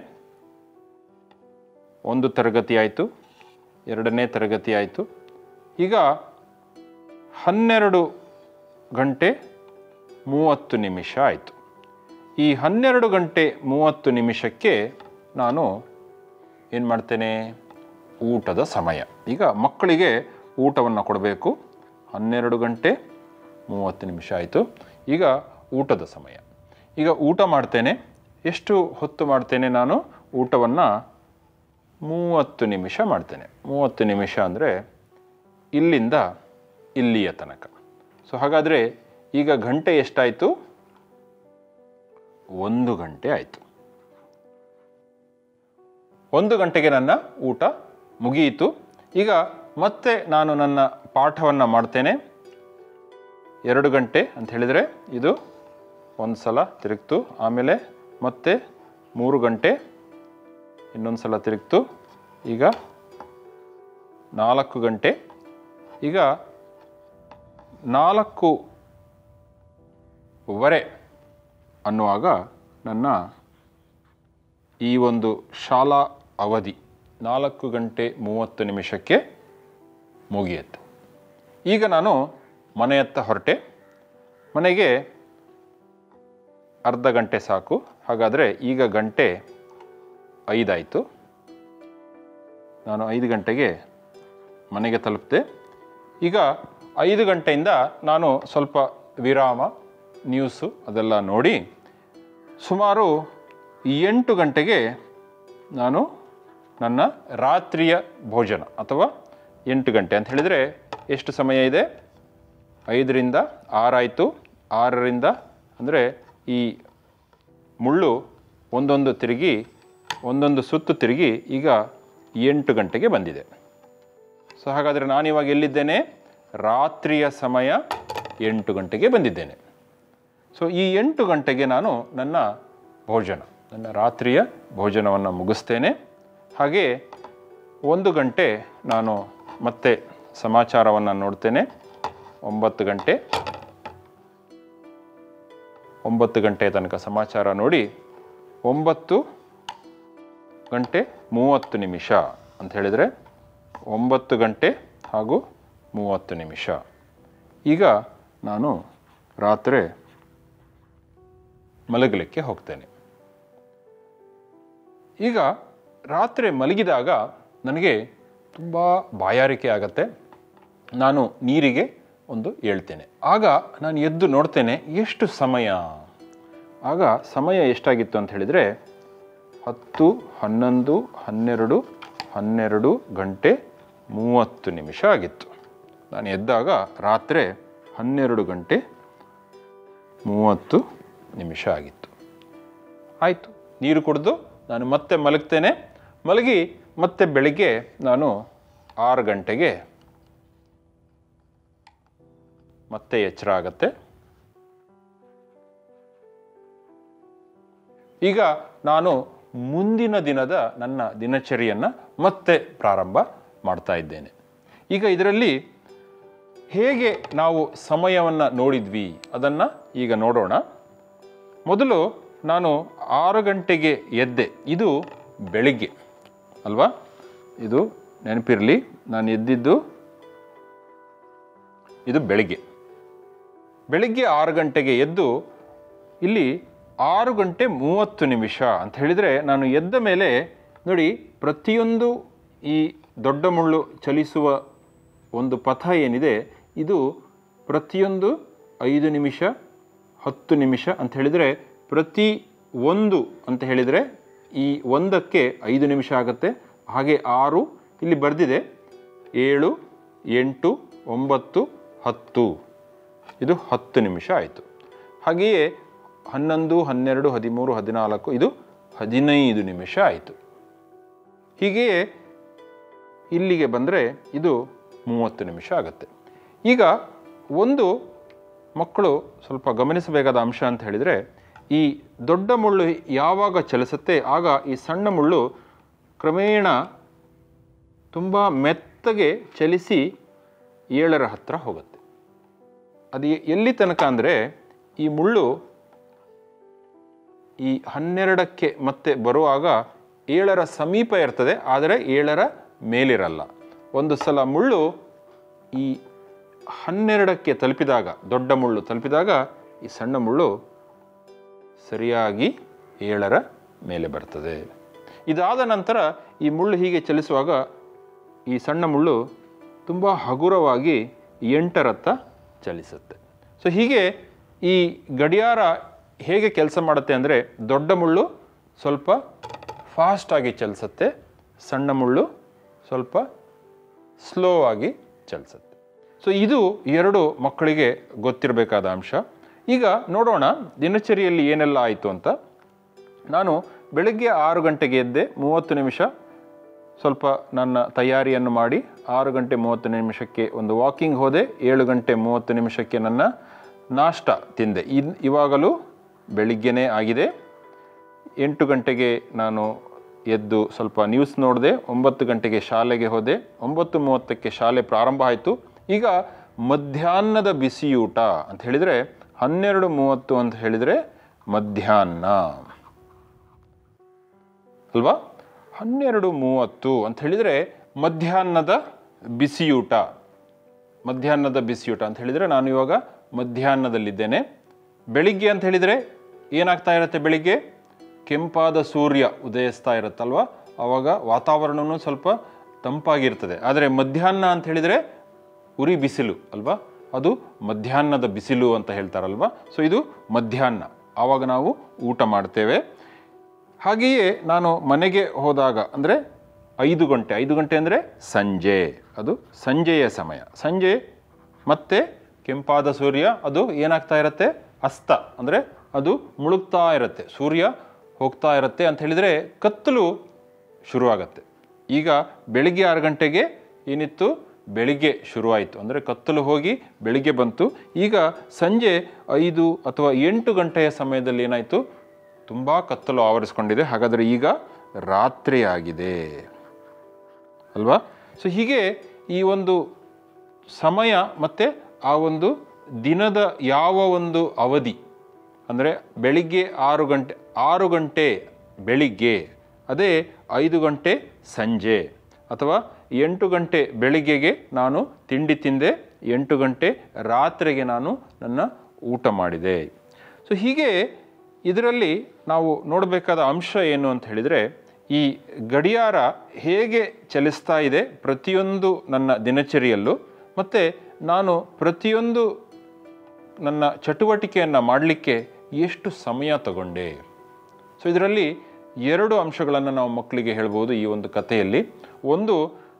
ಒಂದು ತರಗತಿ ಆಯಿತು ಎರಡನೇ ತರಗತಿ ಆಯಿತು ಈಗ ಹನ್ನೆರಡು ಗಂಟೆ ಮೂವತ್ತು ನಿಮಿಷ ಆಯಿತು ಈ ಹನ್ನೆರಡು ಗಂಟೆ ಮೂವತ್ತು ನಿಮಿಷಕ್ಕೆ ನಾನು ಏನು ಮಾಡ್ತೇನೆ ಊಟದ ಸಮಯ ಈಗ ಮಕ್ಕಳಿಗೆ ಊಟವನ್ನು ಕೊಡಬೇಕು ಹನ್ನೆರಡು ಗಂಟೆ ಮೂವತ್ತು ನಿಮಿಷ ಆಯಿತು ಈಗ ಊಟದ ಸಮಯ ಈಗ ಊಟ ಮಾಡ್ತೇನೆ ಎಷ್ಟು ಹೊತ್ತು ಮಾಡ್ತೇನೆ ನಾನು ಊಟವನ್ನು ಮೂವತ್ತು ನಿಮಿಷ ಮಾಡ್ತೇನೆ ಮೂವತ್ತು ನಿಮಿಷ ಅಂದರೆ ಇಲ್ಲಿಂದ ಇಲ್ಲಿಯ ತನಕ ಸೊ ಹಾಗಾದರೆ ಈಗ ಗಂಟೆ ಎಷ್ಟಾಯಿತು ಒಂದು ಗಂಟೆ ಆಯಿತು ಒಂದು ಗಂಟೆಗೆ ನನ್ನ ಊಟ ಮುಗಿಯಿತು ಈಗ ಮತ್ತೆ ನಾನು ನನ್ನ ಪಾಠವನ್ನು ಮಾಡ್ತೇನೆ ಎರಡು ಗಂಟೆ ಅಂತ ಹೇಳಿದರೆ ಇದು ಒಂದು ಸಲ ತಿರುಗ್ತು ಆಮೇಲೆ ಮತ್ತೆ ಮೂರು ಗಂಟೆ ಇನ್ನೊಂದು ಸಲ ತಿರುಗ್ತು ಈಗ ನಾಲ್ಕು ಗಂಟೆ ಈಗ ನಾಲ್ಕು ವರೆ ಅನ್ನುವಾಗ ನನ್ನ ಈ ಒಂದು ಶಾಲಾ ಅವಧಿ ನಾಲ್ಕು ಗಂಟೆ ಮೂವತ್ತು ನಿಮಿಷಕ್ಕೆ ಮುಗಿಯುತ್ತೆ ಈಗ ನಾನು ಮನೆಯತ್ತ ಹೊರಟೆ ಮನೆಗೆ ಅರ್ಧ ಗಂಟೆ ಸಾಕು ಹಾಗಾದರೆ ಈಗ ಗಂಟೆ ಐದಾಯಿತು ನಾನು ಐದು ಗಂಟೆಗೆ ಮನೆಗೆ ತಲುಪಿದೆ ಈಗ ಐದು ಗಂಟೆಯಿಂದ ನಾನು ಸ್ವಲ್ಪ ವಿರಾಮ ನ್ಯೂಸು ಅದೆಲ್ಲ ನೋಡಿ ಸುಮಾರು ಎಂಟು ಗಂಟೆಗೆ ನಾನು ನನ್ನ ರಾತ್ರಿಯ ಭೋಜನ ಅಥವಾ ಎಂಟು ಗಂಟೆ ಅಂತ ಹೇಳಿದರೆ ಎಷ್ಟು ಸಮಯ ಇದೆ ಐದರಿಂದ ಆರಾಯಿತು ಆರರಿಂದ ಅಂದರೆ ಈ ಮುಳ್ಳು ಒಂದೊಂದು ತಿರುಗಿ ಒಂದೊಂದು ಸುತ್ತು ತಿರುಗಿ ಈಗ ಎಂಟು ಗಂಟೆಗೆ ಬಂದಿದೆ ಸೊ ಹಾಗಾದರೆ ನಾನಿವಾಗ ಎಲ್ಲಿದ್ದೇನೆ ರಾತ್ರಿಯ ಸಮಯ ಎಂಟು ಗಂಟೆಗೆ ಬಂದಿದ್ದೇನೆ ಸೊ ಈ ಎಂಟು ಗಂಟೆಗೆ ನಾನು ನನ್ನ ಭೋಜನ ನನ್ನ ರಾತ್ರಿಯ ಭೋಜನವನ್ನು ಮುಗಿಸ್ತೇನೆ ಹಾಗೆ ಒಂದು ಗಂಟೆ ನಾನು ಮತ್ತೆ ಸಮಾಚಾರವನ್ನು ನೋಡ್ತೇನೆ ಒಂಬತ್ತು ಗಂಟೆ ಒಂಬತ್ತು ಗಂಟೆ ತನಕ ಸಮಾಚಾರ ನೋಡಿ ಒಂಬತ್ತು ಗಂಟೆ ಮೂವತ್ತು ನಿಮಿಷ ಅಂತ ಹೇಳಿದರೆ ಒಂಬತ್ತು ಗಂಟೆ ಹಾಗೂ ಮೂವತ್ತು ನಿಮಿಷ ಈಗ ನಾನು ರಾತ್ರಿ ಮಲಗಲಿಕ್ಕೆ ಹೋಗ್ತೇನೆ ಈಗ ರಾತ್ರಿ ಮಲಗಿದಾಗ ನನಗೆ ತುಂಬ ಬಾಯಾರಿಕೆ ಆಗತ್ತೆ ನಾನು ನೀರಿಗೆ ಒಂದು ಹೇಳ್ತೇನೆ ಆಗ ನಾನು ಎದ್ದು ನೋಡ್ತೇನೆ ಎಷ್ಟು ಸಮಯ ಆಗ ಸಮಯ ಎಷ್ಟಾಗಿತ್ತು ಅಂತ ಹೇಳಿದರೆ ಹತ್ತು ಹನ್ನೊಂದು ಹನ್ನೆರಡು ಹನ್ನೆರಡು ಗಂಟೆ ಮೂವತ್ತು ನಿಮಿಷ ಆಗಿತ್ತು ನಾನು ಎದ್ದಾಗ ರಾತ್ರಿ ಹನ್ನೆರಡು ಗಂಟೆ ಮೂವತ್ತು ನಿಮಿಷ ಆಗಿತ್ತು ಆಯಿತು ನೀರು ಕುಡಿದು ನಾನು ಮತ್ತೆ ಮಲಗ್ತೇನೆ ಮಲಗಿ ಮತ್ತೆ ಬೆಳಿಗ್ಗೆ ನಾನು ಆರು ಗಂಟೆಗೆ ಮತ್ತೆ ಎಚ್ಚರ ಆಗತ್ತೆ ಈಗ ನಾನು ಮುಂದಿನ ದಿನದ ನನ್ನ ದಿನಚರಿಯನ್ನು ಮತ್ತೆ ಪ್ರಾರಂಭ ಮಾಡ್ತಾ ಇದ್ದೇನೆ ಈಗ ಇದರಲ್ಲಿ ಹೇಗೆ ನಾವು ಸಮಯವನ್ನು ನೋಡಿದ್ವಿ ಅದನ್ನು ಈಗ ನೋಡೋಣ ಮೊದಲು ನಾನು ಆರು ಗಂಟೆಗೆ ಎದ್ದೆ ಇದು ಬೆಳಿಗ್ಗೆ ಅಲ್ವಾ ಇದು ನೆನಪಿರಲಿ ನಾನು ಎದ್ದಿದ್ದು ಇದು ಬೆಳಿಗ್ಗೆ ಬೆಳಿಗ್ಗೆ ಆರು ಗಂಟೆಗೆ ಎದ್ದು ಇಲ್ಲಿ ಆರು ಗಂಟೆ ಮೂವತ್ತು ನಿಮಿಷ ಅಂತ ಹೇಳಿದರೆ ನಾನು ಎದ್ದ ಮೇಲೆ ನೋಡಿ ಪ್ರತಿಯೊಂದು ಈ ದೊಡ್ಡ ಮುಳ್ಳು ಚಲಿಸುವ ಒಂದು ಪಥ ಏನಿದೆ ಇದು ಪ್ರತಿಯೊಂದು ಐದು ನಿಮಿಷ ಹತ್ತು ನಿಮಿಷ ಅಂತ ಹೇಳಿದರೆ ಪ್ರತಿ ಒಂದು ಅಂತ ಹೇಳಿದರೆ ಈ ಒಂದಕ್ಕೆ ಐದು ನಿಮಿಷ ಆಗುತ್ತೆ ಹಾಗೆ ಆರು ಇಲ್ಲಿ ಬರೆದಿದೆ ಏಳು ಎಂಟು ಒಂಬತ್ತು ಹತ್ತು ಇದು ಹತ್ತು ನಿಮಿಷ ಆಯಿತು ಹಾಗೆಯೇ ಹನ್ನೊಂದು ಹನ್ನೆರಡು ಹದಿಮೂರು ಹದಿನಾಲ್ಕು ಇದು ಹದಿನೈದು ನಿಮಿಷ ಆಯಿತು ಹೀಗೆಯೇ ಇಲ್ಲಿಗೆ ಬಂದರೆ ಇದು ಮೂವತ್ತು ನಿಮಿಷ ಆಗುತ್ತೆ ಈಗ ಒಂದು ಮಕ್ಕಳು ಸ್ವಲ್ಪ ಗಮನಿಸಬೇಕಾದ ಅಂಶ ಅಂತ ಹೇಳಿದರೆ ಈ ದೊಡ್ಡ ಮುಳ್ಳು ಯಾವಾಗ ಚಲಿಸುತ್ತೆ ಆಗ ಈ ಸಣ್ಣ ಮುಳ್ಳು ಕ್ರಮೇಣ ತುಂಬ ಮೆತ್ತಗೆ ಚಲಿಸಿ ಏಳರ ಹತ್ತಿರ ಹೋಗುತ್ತೆ ಅದು ಎಲ್ಲಿ ತನಕ ಅಂದರೆ ಈ ಮುಳ್ಳು ಈ ಹನ್ನೆರಡಕ್ಕೆ ಮತ್ತೆ ಬರುವಾಗ ಏಳರ ಸಮೀಪ ಇರ್ತದೆ ಆದರೆ ಏಳರ ಮೇಲಿರಲ್ಲ ಒಂದು ಸಲ ಮುಳ್ಳು ಈ ಹನ್ನೆರಡಕ್ಕೆ ತಲುಪಿದಾಗ ದೊಡ್ಡ ಮುಳ್ಳು ತಲುಪಿದಾಗ ಈ ಸಣ್ಣ ಮುಳ್ಳು ಸರಿಯಾಗಿ ಏಳರ ಮೇಲೆ ಬರ್ತದೆ ಇದಾದ ನಂತರ ಈ ಮುಳ್ಳು ಹೀಗೆ ಚಲಿಸುವಾಗ ಈ ಸಣ್ಣ ಮುಳ್ಳು ತುಂಬ ಹಗುರವಾಗಿ ಎಂಟರತ್ತ ಚಲಿಸುತ್ತೆ ಸೊ ಹೀಗೆ ಈ ಗಡಿಯಾರ ಹೇಗೆ ಕೆಲಸ ಮಾಡುತ್ತೆ ಅಂದರೆ ದೊಡ್ಡ ಮುಳ್ಳು ಸ್ವಲ್ಪ ಫಾಸ್ಟಾಗಿ ಚಲಿಸುತ್ತೆ ಸಣ್ಣ ಮುಳ್ಳು ಸ್ವಲ್ಪ ಸ್ಲೋ ಆಗಿ ಚಲಿಸುತ್ತೆ ಸೊ ಇದು ಎರಡು ಮಕ್ಕಳಿಗೆ ಗೊತ್ತಿರಬೇಕಾದ ಅಂಶ ಈಗ ನೋಡೋಣ ದಿನಚರಿಯಲ್ಲಿ ಏನೆಲ್ಲ ಆಯಿತು ಅಂತ ನಾನು ಬೆಳಗ್ಗೆ ಆರು ಗಂಟೆಗೆ ಎದ್ದೆ ಮೂವತ್ತು ನಿಮಿಷ ಸ್ವಲ್ಪ ನನ್ನ ತಯಾರಿಯನ್ನು ಮಾಡಿ ಆರು ಗಂಟೆ ಮೂವತ್ತು ನಿಮಿಷಕ್ಕೆ ಒಂದು ವಾಕಿಂಗ್ ಹೋದೆ ಏಳು ಗಂಟೆ ಮೂವತ್ತು ನಿಮಿಷಕ್ಕೆ ನನ್ನ ನಾಷ್ಟ ತಿಂದೆ ಇನ್ ಇವಾಗಲೂ ಬೆಳಿಗ್ಗೆನೇ ಆಗಿದೆ ಎಂಟು ಗಂಟೆಗೆ ನಾನು ಎದ್ದು ಸ್ವಲ್ಪ ನ್ಯೂಸ್ ನೋಡಿದೆ ಒಂಬತ್ತು ಗಂಟೆಗೆ ಶಾಲೆಗೆ ಹೋದೆ ಒಂಬತ್ತು ಮೂವತ್ತಕ್ಕೆ ಶಾಲೆ ಪ್ರಾರಂಭ ಆಯಿತು ಈಗ ಮಧ್ಯಾಹ್ನದ ಬಿಸಿಯೂಟ ಅಂತ ಹೇಳಿದರೆ ಹನ್ನೆರಡು ಮೂವತ್ತು ಅಂತ ಹೇಳಿದರೆ ಮಧ್ಯಾಹ್ನ ಅಲ್ವಾ ಹನ್ನೆರಡು ಮೂವತ್ತು ಅಂತ ಹೇಳಿದರೆ ಮಧ್ಯಾಹ್ನದ ಬಿಸಿಯೂಟ ಮಧ್ಯಾಹ್ನದ ಬಿಸಿಯೂಟ ಅಂತ ಹೇಳಿದರೆ ನಾನು ಇವಾಗ ಮಧ್ಯಾಹ್ನದಲ್ಲಿದ್ದೇನೆ ಬೆಳಿಗ್ಗೆ ಅಂತ ಹೇಳಿದರೆ ಏನಾಗ್ತಾ ಇರುತ್ತೆ ಬೆಳಿಗ್ಗೆ ಕೆಂಪಾದ ಸೂರ್ಯ ಉದಯಿಸ್ತಾ ಇರುತ್ತಲ್ವ ಆವಾಗ ವಾತಾವರಣವೂ ಸ್ವಲ್ಪ ತಂಪಾಗಿರ್ತದೆ ಆದರೆ ಮಧ್ಯಾಹ್ನ ಅಂತ ಹೇಳಿದರೆ ಉರಿ ಬಿಸಿಲು ಅಲ್ವಾ ಅದು ಮಧ್ಯಾಹ್ನದ ಬಿಸಿಲು ಅಂತ ಹೇಳ್ತಾರಲ್ವ ಸೊ ಇದು ಮಧ್ಯಾಹ್ನ ಆವಾಗ ನಾವು ಊಟ ಮಾಡ್ತೇವೆ ಹಾಗೆಯೇ ನಾನು ಮನೆಗೆ ಹೋದಾಗ ಅಂದರೆ ಐದು ಗಂಟೆ ಐದು ಗಂಟೆ ಅಂದರೆ ಸಂಜೆ ಅದು ಸಂಜೆಯ ಸಮಯ ಸಂಜೆ ಮತ್ತೆ ಕೆಂಪಾದ ಸೂರ್ಯ ಅದು ಏನಾಗ್ತಾ ಇರುತ್ತೆ ಅಸ್ತ ಅಂದರೆ ಅದು ಮುಳುಗ್ತಾ ಇರುತ್ತೆ ಸೂರ್ಯ ಹೋಗ್ತಾ ಇರುತ್ತೆ ಅಂತ ಹೇಳಿದರೆ ಕತ್ತಲು ಶುರುವಾಗತ್ತೆ ಈಗ ಬೆಳಿಗ್ಗೆ ಆರು ಗಂಟೆಗೆ ಏನಿತ್ತು ಬೆಳಿಗ್ಗೆ ಶುರುವಾಯಿತು ಅಂದರೆ ಕತ್ತಲು ಹೋಗಿ ಬೆಳಿಗ್ಗೆ ಬಂತು ಈಗ ಸಂಜೆ ಐದು ಅಥವಾ ಎಂಟು ಗಂಟೆಯ ಸಮಯದಲ್ಲಿ ಏನಾಯಿತು ತುಂಬ ಕತ್ತಲು ಆವರಿಸ್ಕೊಂಡಿದೆ ಹಾಗಾದರೆ ಈಗ ರಾತ್ರಿ ಆಗಿದೆ ಅಲ್ವಾ ಸೊ ಹೀಗೆ ಈ ಒಂದು ಸಮಯ ಮತ್ತು ಆ ಒಂದು ದಿನದ ಯಾವ ಒಂದು ಅವಧಿ ಅಂದರೆ ಬೆಳಿಗ್ಗೆ ಆರು ಗಂಟೆ ಆರು ಗಂಟೆ ಬೆಳಿಗ್ಗೆ ಅದೇ ಐದು ಗಂಟೆ ಸಂಜೆ ಅಥವಾ ಎಂಟು ಗಂಟೆ ಬೆಳಿಗ್ಗೆಗೆ ನಾನು ತಿಂಡಿ ತಿಂದೆ ಎಂಟು ಗಂಟೆ ರಾತ್ರಿಗೆ ನಾನು ನನ್ನ ಊಟ ಮಾಡಿದೆ ಸೊ ಹೀಗೆ ಇದರಲ್ಲಿ ನಾವು ನೋಡಬೇಕಾದ ಅಂಶ ಏನು ಅಂತ ಹೇಳಿದರೆ ಈ ಗಡಿಯಾರ ಹೇಗೆ ಚಲಿಸ್ತಾ ಇದೆ ಪ್ರತಿಯೊಂದು ನನ್ನ ದಿನಚರಿಯಲ್ಲೂ ಮತ್ತು ನಾನು ಪ್ರತಿಯೊಂದು ನನ್ನ ಚಟುವಟಿಕೆಯನ್ನು ಮಾಡಲಿಕ್ಕೆ ಎಷ್ಟು ಸಮಯ ತಗೊಂಡೆ ಸೊ ಇದರಲ್ಲಿ ಎರಡು ಅಂಶಗಳನ್ನು ನಾವು ಮಕ್ಕಳಿಗೆ ಹೇಳ್ಬೋದು ಈ ಒಂದು ಕಥೆಯಲ್ಲಿ ಒಂದು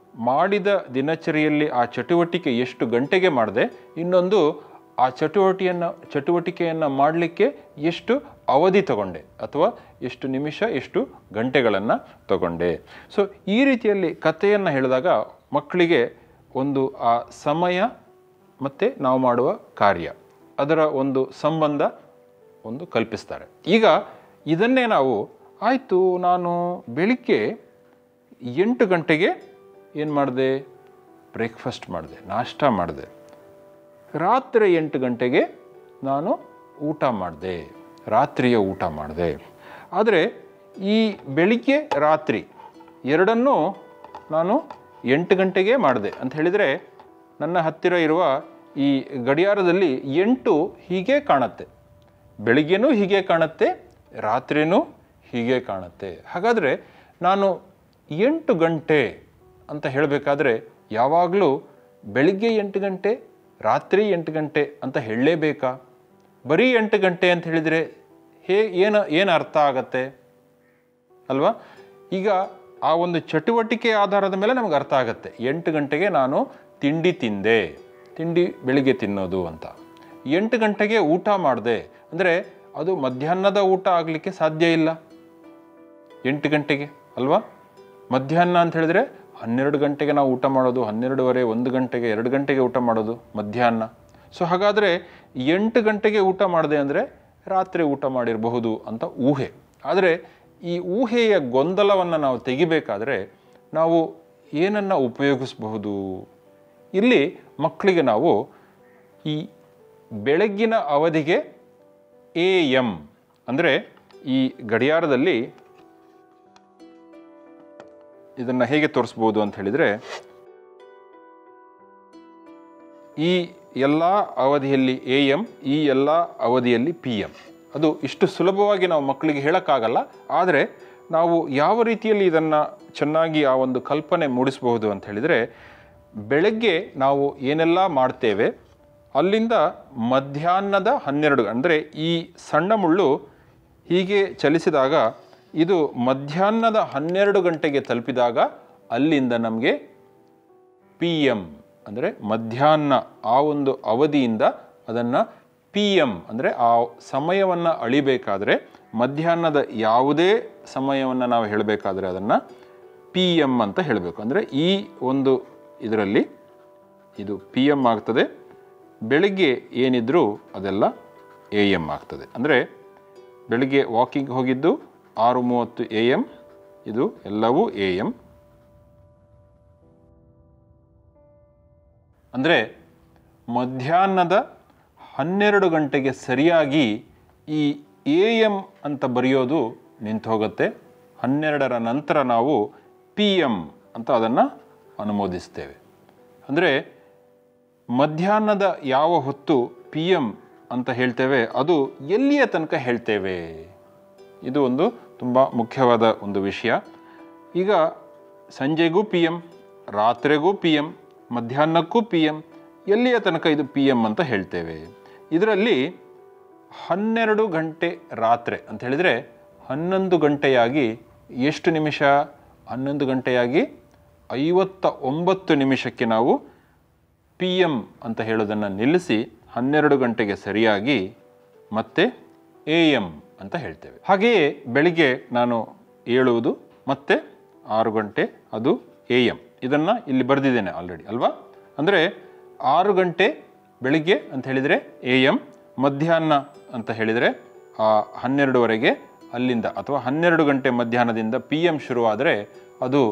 ಮಾಡಿದ ದಿನಚರಿಯಲ್ಲಿ ಆ ಚಟುವಟಿಕೆ ಎಷ್ಟು ಗಂಟೆಗೆ ಮಾಡಿದೆ ಇನ್ನೊಂದು ಆ ಚಟುವಟಿಕೆಯನ್ನು ಚಟುವಟಿಕೆಯನ್ನು ಮಾಡಲಿಕ್ಕೆ ಎಷ್ಟು ಅವಧಿ ತಗೊಂಡೆ ಅಥವಾ ಎಷ್ಟು ನಿಮಿಷ ಎಷ್ಟು ಗಂಟೆಗಳನ್ನು ತಗೊಂಡೆ ಸೊ ಈ ರೀತಿಯಲ್ಲಿ ಕಥೆಯನ್ನು ಹೇಳಿದಾಗ ಮಕ್ಕಳಿಗೆ ಒಂದು ಆ ಸಮಯ ಮತ್ತು ನಾವು ಮಾಡುವ ಕಾರ್ಯ ಅದರ ಒಂದು ಸಂಬಂಧ ಒಂದು ಕಲ್ಪಿಸ್ತಾರೆ ಈಗ ಇದನ್ನೇ ನಾವು ಆಯಿತು ನಾನು ಬೆಳಿಗ್ಗೆ ಎಂಟು ಗಂಟೆಗೆ ಏನು ಮಾಡಿದೆ ಬ್ರೇಕ್ಫಾಸ್ಟ್ ಮಾಡಿದೆ ನಾಷ್ಟ ಮಾಡಿದೆ ರಾತ್ರಿ ಎಂಟು ಗಂಟೆಗೆ ನಾನು ಊಟ ಮಾಡಿದೆ ರಾತ್ರಿಯ ಊಟ ಮಾಡಿದೆ ಆದರೆ ಈ ಬೆಳಿಗ್ಗೆ ರಾತ್ರಿ ಎರಡನ್ನೂ ನಾನು ಎಂಟು ಗಂಟೆಗೆ ಮಾಡಿದೆ ಅಂತ ಹೇಳಿದರೆ ನನ್ನ ಹತ್ತಿರ ಇರುವ ಈ ಗಡಿಯಾರದಲ್ಲಿ ಎಂಟು ಹೀಗೆ ಕಾಣುತ್ತೆ ಬೆಳಿಗ್ಗೆನೂ ಹೀಗೆ ಕಾಣುತ್ತೆ ರಾತ್ರಿನೂ ಹೀಗೆ ಕಾಣುತ್ತೆ ಹಾಗಾದರೆ ನಾನು ಎಂಟು ಗಂಟೆ ಅಂತ ಹೇಳಬೇಕಾದ್ರೆ ಯಾವಾಗಲೂ ಬೆಳಿಗ್ಗೆ ಎಂಟು ಗಂಟೆ ರಾತ್ರಿ ಎಂಟು ಗಂಟೆ ಅಂತ ಹೇಳಲೇಬೇಕಾ ಬರೀ ಎಂಟು ಗಂಟೆ ಅಂತ ಹೇಳಿದರೆ ಹೇ ಏನು ಏನು ಅರ್ಥ ಆಗತ್ತೆ ಅಲ್ವಾ ಈಗ ಆ ಒಂದು ಚಟುವಟಿಕೆ ಆಧಾರದ ಮೇಲೆ ನಮ್ಗೆ ಅರ್ಥ ಆಗುತ್ತೆ ಎಂಟು ಗಂಟೆಗೆ ನಾನು ತಿಂಡಿ ತಿಂದೆ ತಿಂಡಿ ಬೆಳಿಗ್ಗೆ ತಿನ್ನೋದು ಅಂತ ಎಂಟು ಗಂಟೆಗೆ ಊಟ ಮಾಡಿದೆ ಅಂದರೆ ಅದು ಮಧ್ಯಾಹ್ನದ ಊಟ ಆಗಲಿಕ್ಕೆ ಸಾಧ್ಯ ಇಲ್ಲ ಎಂಟು ಗಂಟೆಗೆ ಅಲ್ವಾ ಮಧ್ಯಾಹ್ನ ಅಂತ ಹೇಳಿದ್ರೆ ಹನ್ನೆರಡು ಗಂಟೆಗೆ ನಾವು ಊಟ ಮಾಡೋದು ಹನ್ನೆರಡುವರೆ ಒಂದು ಗಂಟೆಗೆ ಎರಡು ಗಂಟೆಗೆ ಊಟ ಮಾಡೋದು ಮಧ್ಯಾಹ್ನ ಸೊ ಹಾಗಾದರೆ ಎಂಟು ಗಂಟೆಗೆ ಊಟ ಮಾಡಿದೆ ಅಂದರೆ ರಾತ್ರಿ ಊಟ ಮಾಡಿರಬಹುದು ಅಂತ ಊಹೆ ಆದರೆ ಈ ಊಹೆಯ ಗೊಂದಲವನ್ನು ನಾವು ತೆಗಿಬೇಕಾದ್ರೆ ನಾವು ಏನನ್ನು ಉಪಯೋಗಿಸಬಹುದು ಇಲ್ಲಿ ಮಕ್ಕಳಿಗೆ ನಾವು ಈ ಬೆಳಗ್ಗಿನ ಅವಧಿಗೆ ಎ ಎಮ್ ಅಂದರೆ ಈ ಗಡಿಯಾರದಲ್ಲಿ ಇದನ್ನು ಹೇಗೆ ತೋರಿಸ್ಬೋದು ಅಂತ ಹೇಳಿದರೆ ಈ ಎಲ್ಲ ಅವಧಿಯಲ್ಲಿ ಎ ಎಮ್ ಈ ಎಲ್ಲ ಅವಧಿಯಲ್ಲಿ ಪಿ ಎಮ್ ಅದು ಇಷ್ಟು ಸುಲಭವಾಗಿ ನಾವು ಮಕ್ಕಳಿಗೆ ಹೇಳೋಕ್ಕಾಗಲ್ಲ ಆದರೆ ನಾವು ಯಾವ ರೀತಿಯಲ್ಲಿ ಇದನ್ನು ಚೆನ್ನಾಗಿ ಆ ಒಂದು ಕಲ್ಪನೆ ಮೂಡಿಸಬಹುದು ಅಂತ ಹೇಳಿದರೆ ಬೆಳಗ್ಗೆ ನಾವು ಏನೆಲ್ಲ ಮಾಡ್ತೇವೆ ಅಲ್ಲಿಂದ ಮಧ್ಯಾಹ್ನದ ಹನ್ನೆರಡು ಅಂದರೆ ಈ ಸಣ್ಣ ಮುಳ್ಳು ಹೀಗೆ ಚಲಿಸಿದಾಗ ಇದು ಮಧ್ಯಾಹ್ನದ ಹನ್ನೆರಡು ಗಂಟೆಗೆ ತಲುಪಿದಾಗ ಅಲ್ಲಿಂದ ನಮಗೆ ಪಿ ಎಮ್ ಅಂದರೆ ಮಧ್ಯಾಹ್ನ ಆ ಒಂದು ಅವಧಿಯಿಂದ ಅದನ್ನು ಪಿ ಎಮ್ ಅಂದರೆ ಆ ಸಮಯವನ್ನು ಅಳಿಬೇಕಾದ್ರೆ ಮಧ್ಯಾಹ್ನದ ಯಾವುದೇ ಸಮಯವನ್ನು ನಾವು ಹೇಳಬೇಕಾದ್ರೆ ಅದನ್ನು ಪಿ ಎಮ್ ಅಂತ ಹೇಳಬೇಕು ಅಂದರೆ ಈ ಒಂದು ಇದರಲ್ಲಿ ಇದು ಪಿ ಎಮ್ ಆಗ್ತದೆ ಬೆಳಿಗ್ಗೆ ಏನಿದ್ರೂ ಅದೆಲ್ಲ ಎ ಎಮ್ ಆಗ್ತದೆ ಅಂದರೆ ಬೆಳಿಗ್ಗೆ ವಾಕಿಂಗ್ ಹೋಗಿದ್ದು ಆರು ಮೂವತ್ತು ಎ ಎಮ್ ಇದು ಎಲ್ಲವೂ ಎ ಎಮ್ ಅಂದರೆ ಮಧ್ಯಾಹ್ನದ ಹನ್ನೆರಡು ಗಂಟೆಗೆ ಸರಿಯಾಗಿ ಈ ಎ ಎಮ್ ಅಂತ ಬರೆಯೋದು ನಿಂತು ಹೋಗುತ್ತೆ ಹನ್ನೆರಡರ ನಂತರ ನಾವು ಪಿ ಎಮ್ ಅಂತ ಅದನ್ನು ಅನುಮೋದಿಸ್ತೇವೆ ಅಂದರೆ ಮಧ್ಯಾಹ್ನದ ಯಾವ ಹೊತ್ತು ಪಿ ಎಮ್ ಅಂತ ಹೇಳ್ತೇವೆ ಅದು ಎಲ್ಲಿಯ ತನಕ ಹೇಳ್ತೇವೆ ಇದು ಒಂದು ತುಂಬ ಮುಖ್ಯವಾದ ಒಂದು ವಿಷಯ ಈಗ ಸಂಜೆಗೂ ಪಿ ಎಮ್ ರಾತ್ರಿಗೂ ಪಿ ಎಮ್ ಮಧ್ಯಾಹ್ನಕ್ಕೂ ಪಿ ಎಮ್ ಎಲ್ಲಿಯ ತನಕ ಇದು ಪಿ ಎಮ್ ಅಂತ ಹೇಳ್ತೇವೆ ಇದರಲ್ಲಿ ಹನ್ನೆರಡು ಗಂಟೆ ರಾತ್ರಿ ಅಂತ ಹೇಳಿದರೆ ಹನ್ನೊಂದು ಗಂಟೆಯಾಗಿ ಎಷ್ಟು ನಿಮಿಷ ಹನ್ನೊಂದು ಗಂಟೆಯಾಗಿ ಐವತ್ತ ಒಂಬತ್ತು ನಿಮಿಷಕ್ಕೆ ನಾವು ಪಿ ಎಮ್ ಅಂತ ಹೇಳೋದನ್ನು ನಿಲ್ಲಿಸಿ ಹನ್ನೆರಡು ಗಂಟೆಗೆ ಸರಿಯಾಗಿ ಮತ್ತೆ ಎ ಎಮ್ ಅಂತ ಹೇಳ್ತೇವೆ ಹಾಗೆಯೇ ಬೆಳಿಗ್ಗೆ ನಾನು ಏಳುವುದು ಮತ್ತೆ ಆರು ಗಂಟೆ ಅದು ಎ ಎಮ್ ಇದನ್ನು ಇಲ್ಲಿ ಬರೆದಿದ್ದೇನೆ ಆಲ್ರೆಡಿ ಅಲ್ವಾ ಅಂದರೆ ಆರು ಗಂಟೆ ಬೆಳಿಗ್ಗೆ ಅಂತ ಹೇಳಿದರೆ ಎ ಎಮ್ ಮಧ್ಯಾಹ್ನ ಅಂತ ಹೇಳಿದರೆ ಆ ಹನ್ನೆರಡುವರೆಗೆ ಅಲ್ಲಿಂದ ಅಥವಾ ಹನ್ನೆರಡು ಗಂಟೆ ಮಧ್ಯಾಹ್ನದಿಂದ ಪಿ ಎಮ್ ಶುರುವಾದರೆ ಅದು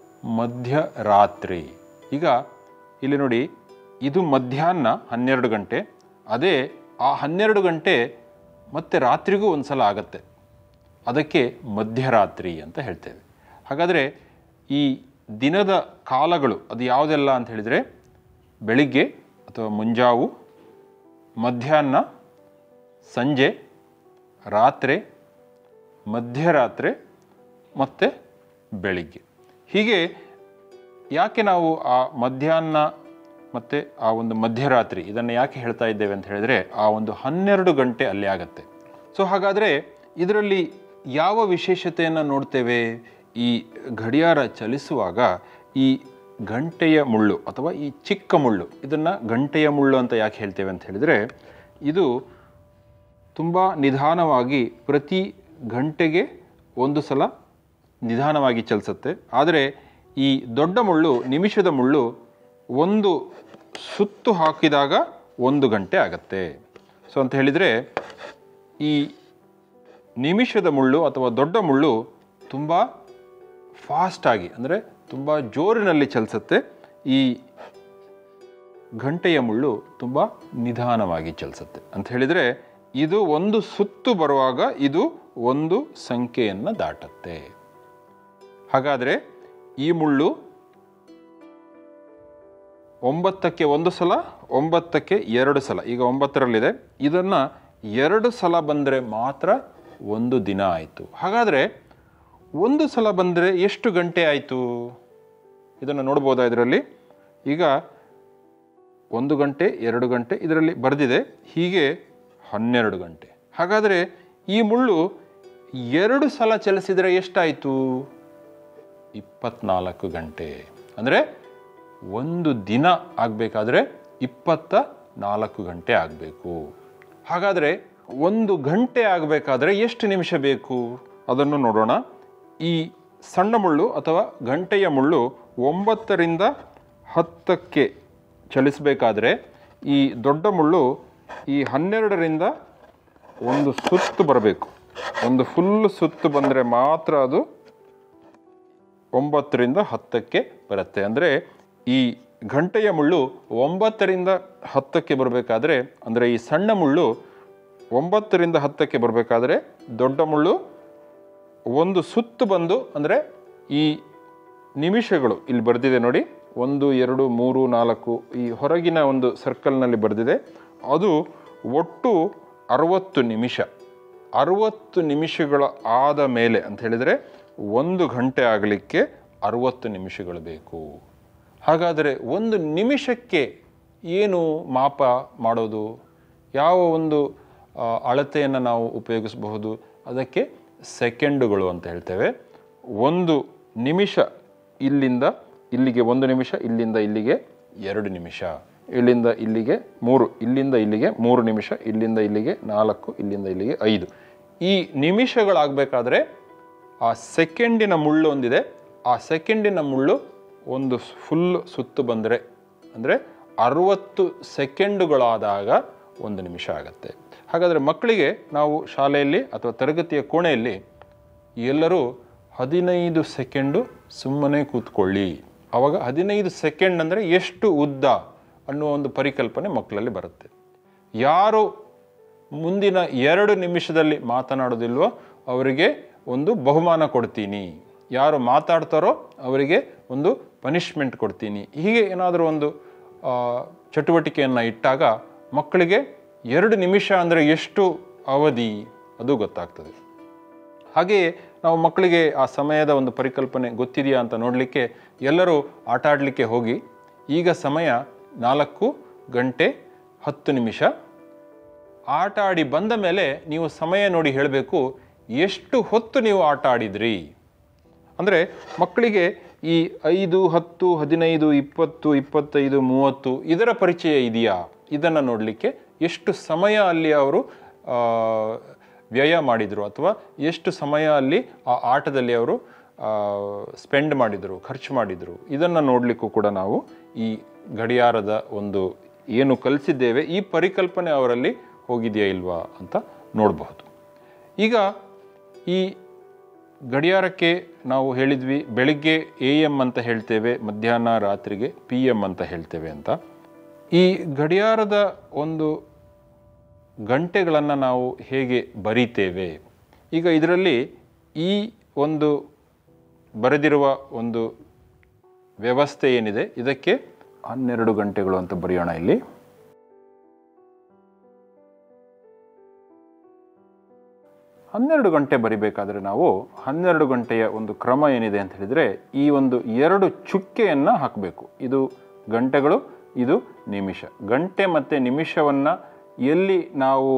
ಮಧ್ಯರಾತ್ರಿ ಈಗ ಇಲ್ಲಿ ನೋಡಿ ಇದು ಮಧ್ಯಾಹ್ನ ಹನ್ನೆರಡು ಗಂಟೆ ಅದೇ ಆ ಹನ್ನೆರಡು ಗಂಟೆ ಮತ್ತೆ ರಾತ್ರಿಗೂ ಒಂದು ಸಲ ಆಗತ್ತೆ ಅದಕ್ಕೆ ಮಧ್ಯರಾತ್ರಿ ಅಂತ ಹೇಳ್ತೇವೆ ಹಾಗಾದರೆ ಈ ದಿನದ ಕಾಲಗಳು ಅದು ಯಾವುದೆಲ್ಲ ಅಂತ ಹೇಳಿದರೆ ಬೆಳಿಗ್ಗೆ ಅಥವಾ ಮುಂಜಾವು ಮಧ್ಯಾಹ್ನ ಸಂಜೆ ರಾತ್ರಿ ಮಧ್ಯರಾತ್ರಿ ಮತ್ತು ಬೆಳಿಗ್ಗೆ ಹೀಗೆ ಯಾಕೆ ನಾವು ಆ ಮಧ್ಯಾಹ್ನ ಮತ್ತು ಆ ಒಂದು ಮಧ್ಯರಾತ್ರಿ ಇದನ್ನು ಯಾಕೆ ಹೇಳ್ತಾ ಇದ್ದೇವೆ ಅಂತ ಹೇಳಿದರೆ ಆ ಒಂದು ಹನ್ನೆರಡು ಗಂಟೆ ಅಲ್ಲಿ ಆಗತ್ತೆ ಸೊ ಹಾಗಾದರೆ ಇದರಲ್ಲಿ ಯಾವ ವಿಶೇಷತೆಯನ್ನು ನೋಡ್ತೇವೆ ಈ ಗಡಿಯಾರ ಚಲಿಸುವಾಗ ಈ ಗಂಟೆಯ ಮುಳ್ಳು ಅಥವಾ ಈ ಚಿಕ್ಕ ಮುಳ್ಳು ಇದನ್ನು ಗಂಟೆಯ ಮುಳ್ಳು ಅಂತ ಯಾಕೆ ಹೇಳ್ತೇವೆ ಅಂತ ಹೇಳಿದರೆ ಇದು ತುಂಬ ನಿಧಾನವಾಗಿ ಪ್ರತಿ ಗಂಟೆಗೆ ಒಂದು ಸಲ ನಿಧಾನವಾಗಿ ಚಲಿಸುತ್ತೆ ಆದರೆ ಈ ದೊಡ್ಡ ಮುಳ್ಳು ನಿಮಿಷದ ಮುಳ್ಳು ಒಂದು ಸುತ್ತು ಹಾಕಿದಾಗ ಒಂದು ಗಂಟೆ ಆಗತ್ತೆ ಸೊ ಅಂತ ಹೇಳಿದರೆ ಈ ನಿಮಿಷದ ಮುಳ್ಳು ಅಥವಾ ದೊಡ್ಡ ಮುಳ್ಳು ತುಂಬ ಫಾಸ್ಟಾಗಿ ಅಂದರೆ ತುಂಬ ಜೋರಿನಲ್ಲಿ ಚಲಿಸುತ್ತೆ ಈ ಗಂಟೆಯ ಮುಳ್ಳು ತುಂಬ ನಿಧಾನವಾಗಿ ಚಲಿಸುತ್ತೆ ಅಂತ ಹೇಳಿದರೆ ಇದು ಒಂದು ಸುತ್ತು ಬರುವಾಗ ಇದು ಒಂದು ಸಂಖ್ಯೆಯನ್ನು ದಾಟುತ್ತೆ ಹಾಗಾದರೆ ಈ ಮುಳ್ಳು ಒಂಬತ್ತಕ್ಕೆ ಒಂದು ಸಲ ಒಂಬತ್ತಕ್ಕೆ ಎರಡು ಸಲ ಈಗ ಒಂಬತ್ತರಲ್ಲಿದೆ ಇದನ್ನು ಎರಡು ಸಲ ಬಂದರೆ ಮಾತ್ರ ಒಂದು ದಿನ ಆಯಿತು ಹಾಗಾದರೆ ಒಂದು ಸಲ ಬಂದರೆ ಎಷ್ಟು ಗಂಟೆ ಆಯಿತು ಇದನ್ನು ನೋಡ್ಬೋದಾ ಇದರಲ್ಲಿ ಈಗ ಒಂದು ಗಂಟೆ ಎರಡು ಗಂಟೆ ಇದರಲ್ಲಿ ಬರೆದಿದೆ ಹೀಗೆ ಹನ್ನೆರಡು ಗಂಟೆ ಹಾಗಾದರೆ ಈ ಮುಳ್ಳು ಎರಡು ಸಲ ಚಲಿಸಿದರೆ ಎಷ್ಟಾಯಿತು ಇಪ್ಪತ್ನಾಲ್ಕು ಗಂಟೆ ಅಂದರೆ ಒಂದು ದಿನ ಆಗಬೇಕಾದ್ರೆ ಇಪ್ಪತ್ತ ನಾಲ್ಕು ಗಂಟೆ ಆಗಬೇಕು ಹಾಗಾದರೆ ಒಂದು ಗಂಟೆ ಆಗಬೇಕಾದ್ರೆ ಎಷ್ಟು ನಿಮಿಷ ಬೇಕು ಅದನ್ನು ನೋಡೋಣ ಈ ಸಣ್ಣ ಮುಳ್ಳು ಅಥವಾ ಗಂಟೆಯ ಮುಳ್ಳು ಒಂಬತ್ತರಿಂದ ಹತ್ತಕ್ಕೆ ಚಲಿಸಬೇಕಾದ್ರೆ ಈ ದೊಡ್ಡ ಮುಳ್ಳು ಈ ಹನ್ನೆರಡರಿಂದ ಒಂದು ಸುತ್ತು ಬರಬೇಕು ಒಂದು ಫುಲ್ ಸುತ್ತು ಬಂದರೆ ಮಾತ್ರ ಅದು ಒಂಬತ್ತರಿಂದ ಹತ್ತಕ್ಕೆ ಬರುತ್ತೆ ಅಂದರೆ ಈ ಗಂಟೆಯ ಮುಳ್ಳು ಒಂಬತ್ತರಿಂದ ಹತ್ತಕ್ಕೆ ಬರಬೇಕಾದ್ರೆ ಅಂದರೆ ಈ ಸಣ್ಣ ಮುಳ್ಳು ಒಂಬತ್ತರಿಂದ ಹತ್ತಕ್ಕೆ ಬರಬೇಕಾದ್ರೆ ದೊಡ್ಡ ಮುಳ್ಳು ಒಂದು ಸುತ್ತು ಬಂದು ಅಂದರೆ ಈ ನಿಮಿಷಗಳು ಇಲ್ಲಿ ಬರೆದಿದೆ ನೋಡಿ ಒಂದು ಎರಡು ಮೂರು ನಾಲ್ಕು ಈ ಹೊರಗಿನ ಒಂದು ಸರ್ಕಲ್ನಲ್ಲಿ ಬರೆದಿದೆ ಅದು ಒಟ್ಟು ಅರವತ್ತು ನಿಮಿಷ ಅರವತ್ತು ನಿಮಿಷಗಳ ಆದ ಮೇಲೆ ಅಂತ ಹೇಳಿದರೆ ಒಂದು ಗಂಟೆ ಆಗಲಿಕ್ಕೆ ಅರವತ್ತು ನಿಮಿಷಗಳು ಬೇಕು ಹಾಗಾದರೆ ಒಂದು ನಿಮಿಷಕ್ಕೆ ಏನು ಮಾಪ ಮಾಡೋದು ಯಾವ ಒಂದು ಆ, ಅಳತೆಯನ್ನು ನಾವು ಉಪಯೋಗಿಸಬಹುದು ಅದಕ್ಕೆ ಸೆಕೆಂಡುಗಳು ಅಂತ ಹೇಳ್ತೇವೆ ಒಂದು ನಿಮಿಷ ಇಲ್ಲಿಂದ ಇಲ್ಲಿಗೆ ಒಂದು ನಿಮಿಷ ಇಲ್ಲಿಂದ ಇಲ್ಲಿಗೆ ಎರಡು ನಿಮಿಷ ಇಲ್ಲಿಂದ ಇಲ್ಲಿಗೆ ಮೂರು ಇಲ್ಲಿಂದ ಇಲ್ಲಿಗೆ ಮೂರು ನಿಮಿಷ ಇಲ್ಲಿಂದ ಇಲ್ಲಿಗೆ ನಾಲ್ಕು ಇಲ್ಲಿಂದ ಇಲ್ಲಿಗೆ ಐದು ಈ ನಿಮಿಷಗಳಾಗಬೇಕಾದ್ರೆ ಆ ಸೆಕೆಂಡಿನ ಮುಳ್ಳು ಒಂದಿದೆ ಆ ಸೆಕೆಂಡಿನ ಮುಳ್ಳು ಒಂದು ಫುಲ್ ಸುತ್ತು ಬಂದರೆ ಅಂದರೆ ಅರುವತ್ತು ಸೆಕೆಂಡುಗಳಾದಾಗ ಒಂದು ನಿಮಿಷ ಆಗುತ್ತೆ ಹಾಗಾದರೆ ಮಕ್ಕಳಿಗೆ ನಾವು ಶಾಲೆಯಲ್ಲಿ ಅಥವಾ ತರಗತಿಯ ಕೋಣೆಯಲ್ಲಿ ಎಲ್ಲರೂ ಹದಿನೈದು ಸೆಕೆಂಡು ಸುಮ್ಮನೆ ಕೂತ್ಕೊಳ್ಳಿ ಆವಾಗ ಹದಿನೈದು ಸೆಕೆಂಡ್ ಅಂದರೆ ಎಷ್ಟು ಉದ್ದ ಅನ್ನುವ ಒಂದು ಪರಿಕಲ್ಪನೆ ಮಕ್ಕಳಲ್ಲಿ ಬರುತ್ತೆ ಯಾರು ಮುಂದಿನ ಎರಡು ನಿಮಿಷದಲ್ಲಿ ಮಾತನಾಡೋದಿಲ್ವೋ ಅವರಿಗೆ ಒಂದು ಬಹುಮಾನ ಕೊಡ್ತೀನಿ ಯಾರು ಮಾತಾಡ್ತಾರೋ ಅವರಿಗೆ ಒಂದು ಪನಿಷ್ಮೆಂಟ್ ಕೊಡ್ತೀನಿ ಹೀಗೆ ಏನಾದರೂ ಒಂದು ಆ, ಚಟುವಟಿಕೆಯನ್ನು ಇಟ್ಟಾಗ ಮಕ್ಕಳಿಗೆ ಎರಡು ನಿಮಿಷ ಅಂದರೆ ಎಷ್ಟು ಅವಧಿ ಅದು ಗೊತ್ತಾಗ್ತದೆ ಹಾಗೆಯೇ ನಾವು ಮಕ್ಕಳಿಗೆ ಆ ಸಮಯದ ಒಂದು ಪರಿಕಲ್ಪನೆ ಗೊತ್ತಿದೆಯಾ ಅಂತ ನೋಡಲಿಕ್ಕೆ ಎಲ್ಲರೂ ಆಟ ಆಡಲಿಕ್ಕೆ ಹೋಗಿ ಈಗ ಸಮಯ ನಾಲ್ಕು ಗಂಟೆ ಹತ್ತು ನಿಮಿಷ ಆಟ ಆಡಿ ಬಂದ ಮೇಲೆ ನೀವು ಸಮಯ ನೋಡಿ ಹೇಳಬೇಕು ಎಷ್ಟು ಹೊತ್ತು ನೀವು ಆಟ ಆಡಿದ್ರಿ ಅಂದರೆ ಮಕ್ಕಳಿಗೆ ಈ ಐದು ಹತ್ತು ಹದಿನೈದು ಇಪ್ಪತ್ತು ಇಪ್ಪತ್ತೈದು ಮೂವತ್ತು ಇದರ ಪರಿಚಯ ಇದೆಯಾ ಇದನ್ನು ನೋಡಲಿಕ್ಕೆ ಎಷ್ಟು ಸಮಯ ಅಲ್ಲಿ ಅವರು ಆ, ವ್ಯಯ ಮಾಡಿದರು ಅಥವಾ ಎಷ್ಟು ಸಮಯ ಅಲ್ಲಿ ಆ ಆಟದಲ್ಲಿ ಅವರು ಸ್ಪೆಂಡ್ ಮಾಡಿದರು ಖರ್ಚು ಮಾಡಿದರು ಇದನ್ನು ನೋಡಲಿಕ್ಕೂ ಕೂಡ ನಾವು ಈ ಗಡಿಯಾರದ ಒಂದು ಏನು ಕಲಿಸಿದ್ದೇವೆ ಈ ಪರಿಕಲ್ಪನೆ ಅವರಲ್ಲಿ ಹೋಗಿದೆಯಾ ಇಲ್ವಾ ಅಂತ ನೋಡಬಹುದು ಈಗ ಈ ಗಡಿಯಾರಕ್ಕೆ ನಾವು ಹೇಳಿದ್ವಿ ಬೆಳಿಗ್ಗೆ ಎ ಎಮ್ ಅಂತ ಹೇಳ್ತೇವೆ ಮಧ್ಯಾಹ್ನ ರಾತ್ರಿಗೆ ಪಿ ಎಮ್ ಅಂತ ಹೇಳ್ತೇವೆ ಅಂತ ಈ ಗಡಿಯಾರದ ಒಂದು ಗಂಟೆಗಳನ್ನು ನಾವು ಹೇಗೆ ಬರಿತೇವೆ ಈಗ ಇದರಲ್ಲಿ ಈ ಒಂದು ಬರೆದಿರುವ ಒಂದು ವ್ಯವಸ್ಥೆ ಏನಿದೆ ಇದಕ್ಕೆ ಹನ್ನೆರಡು ಗಂಟೆಗಳು ಅಂತ ಬರೆಯೋಣ ಇಲ್ಲಿ ಹನ್ನೆರಡು ಗಂಟೆ ಬರಿಬೇಕಾದ್ರೆ ನಾವು ಹನ್ನೆರಡು ಗಂಟೆಯ ಒಂದು ಕ್ರಮ ಏನಿದೆ ಅಂತ ಹೇಳಿದರೆ ಈ ಒಂದು ಎರಡು ಚುಕ್ಕೆಯನ್ನು ಹಾಕಬೇಕು ಇದು ಗಂಟೆಗಳು ಇದು ನಿಮಿಷ ಗಂಟೆ ಮತ್ತು ನಿಮಿಷವನ್ನು ಎಲ್ಲಿ ನಾವು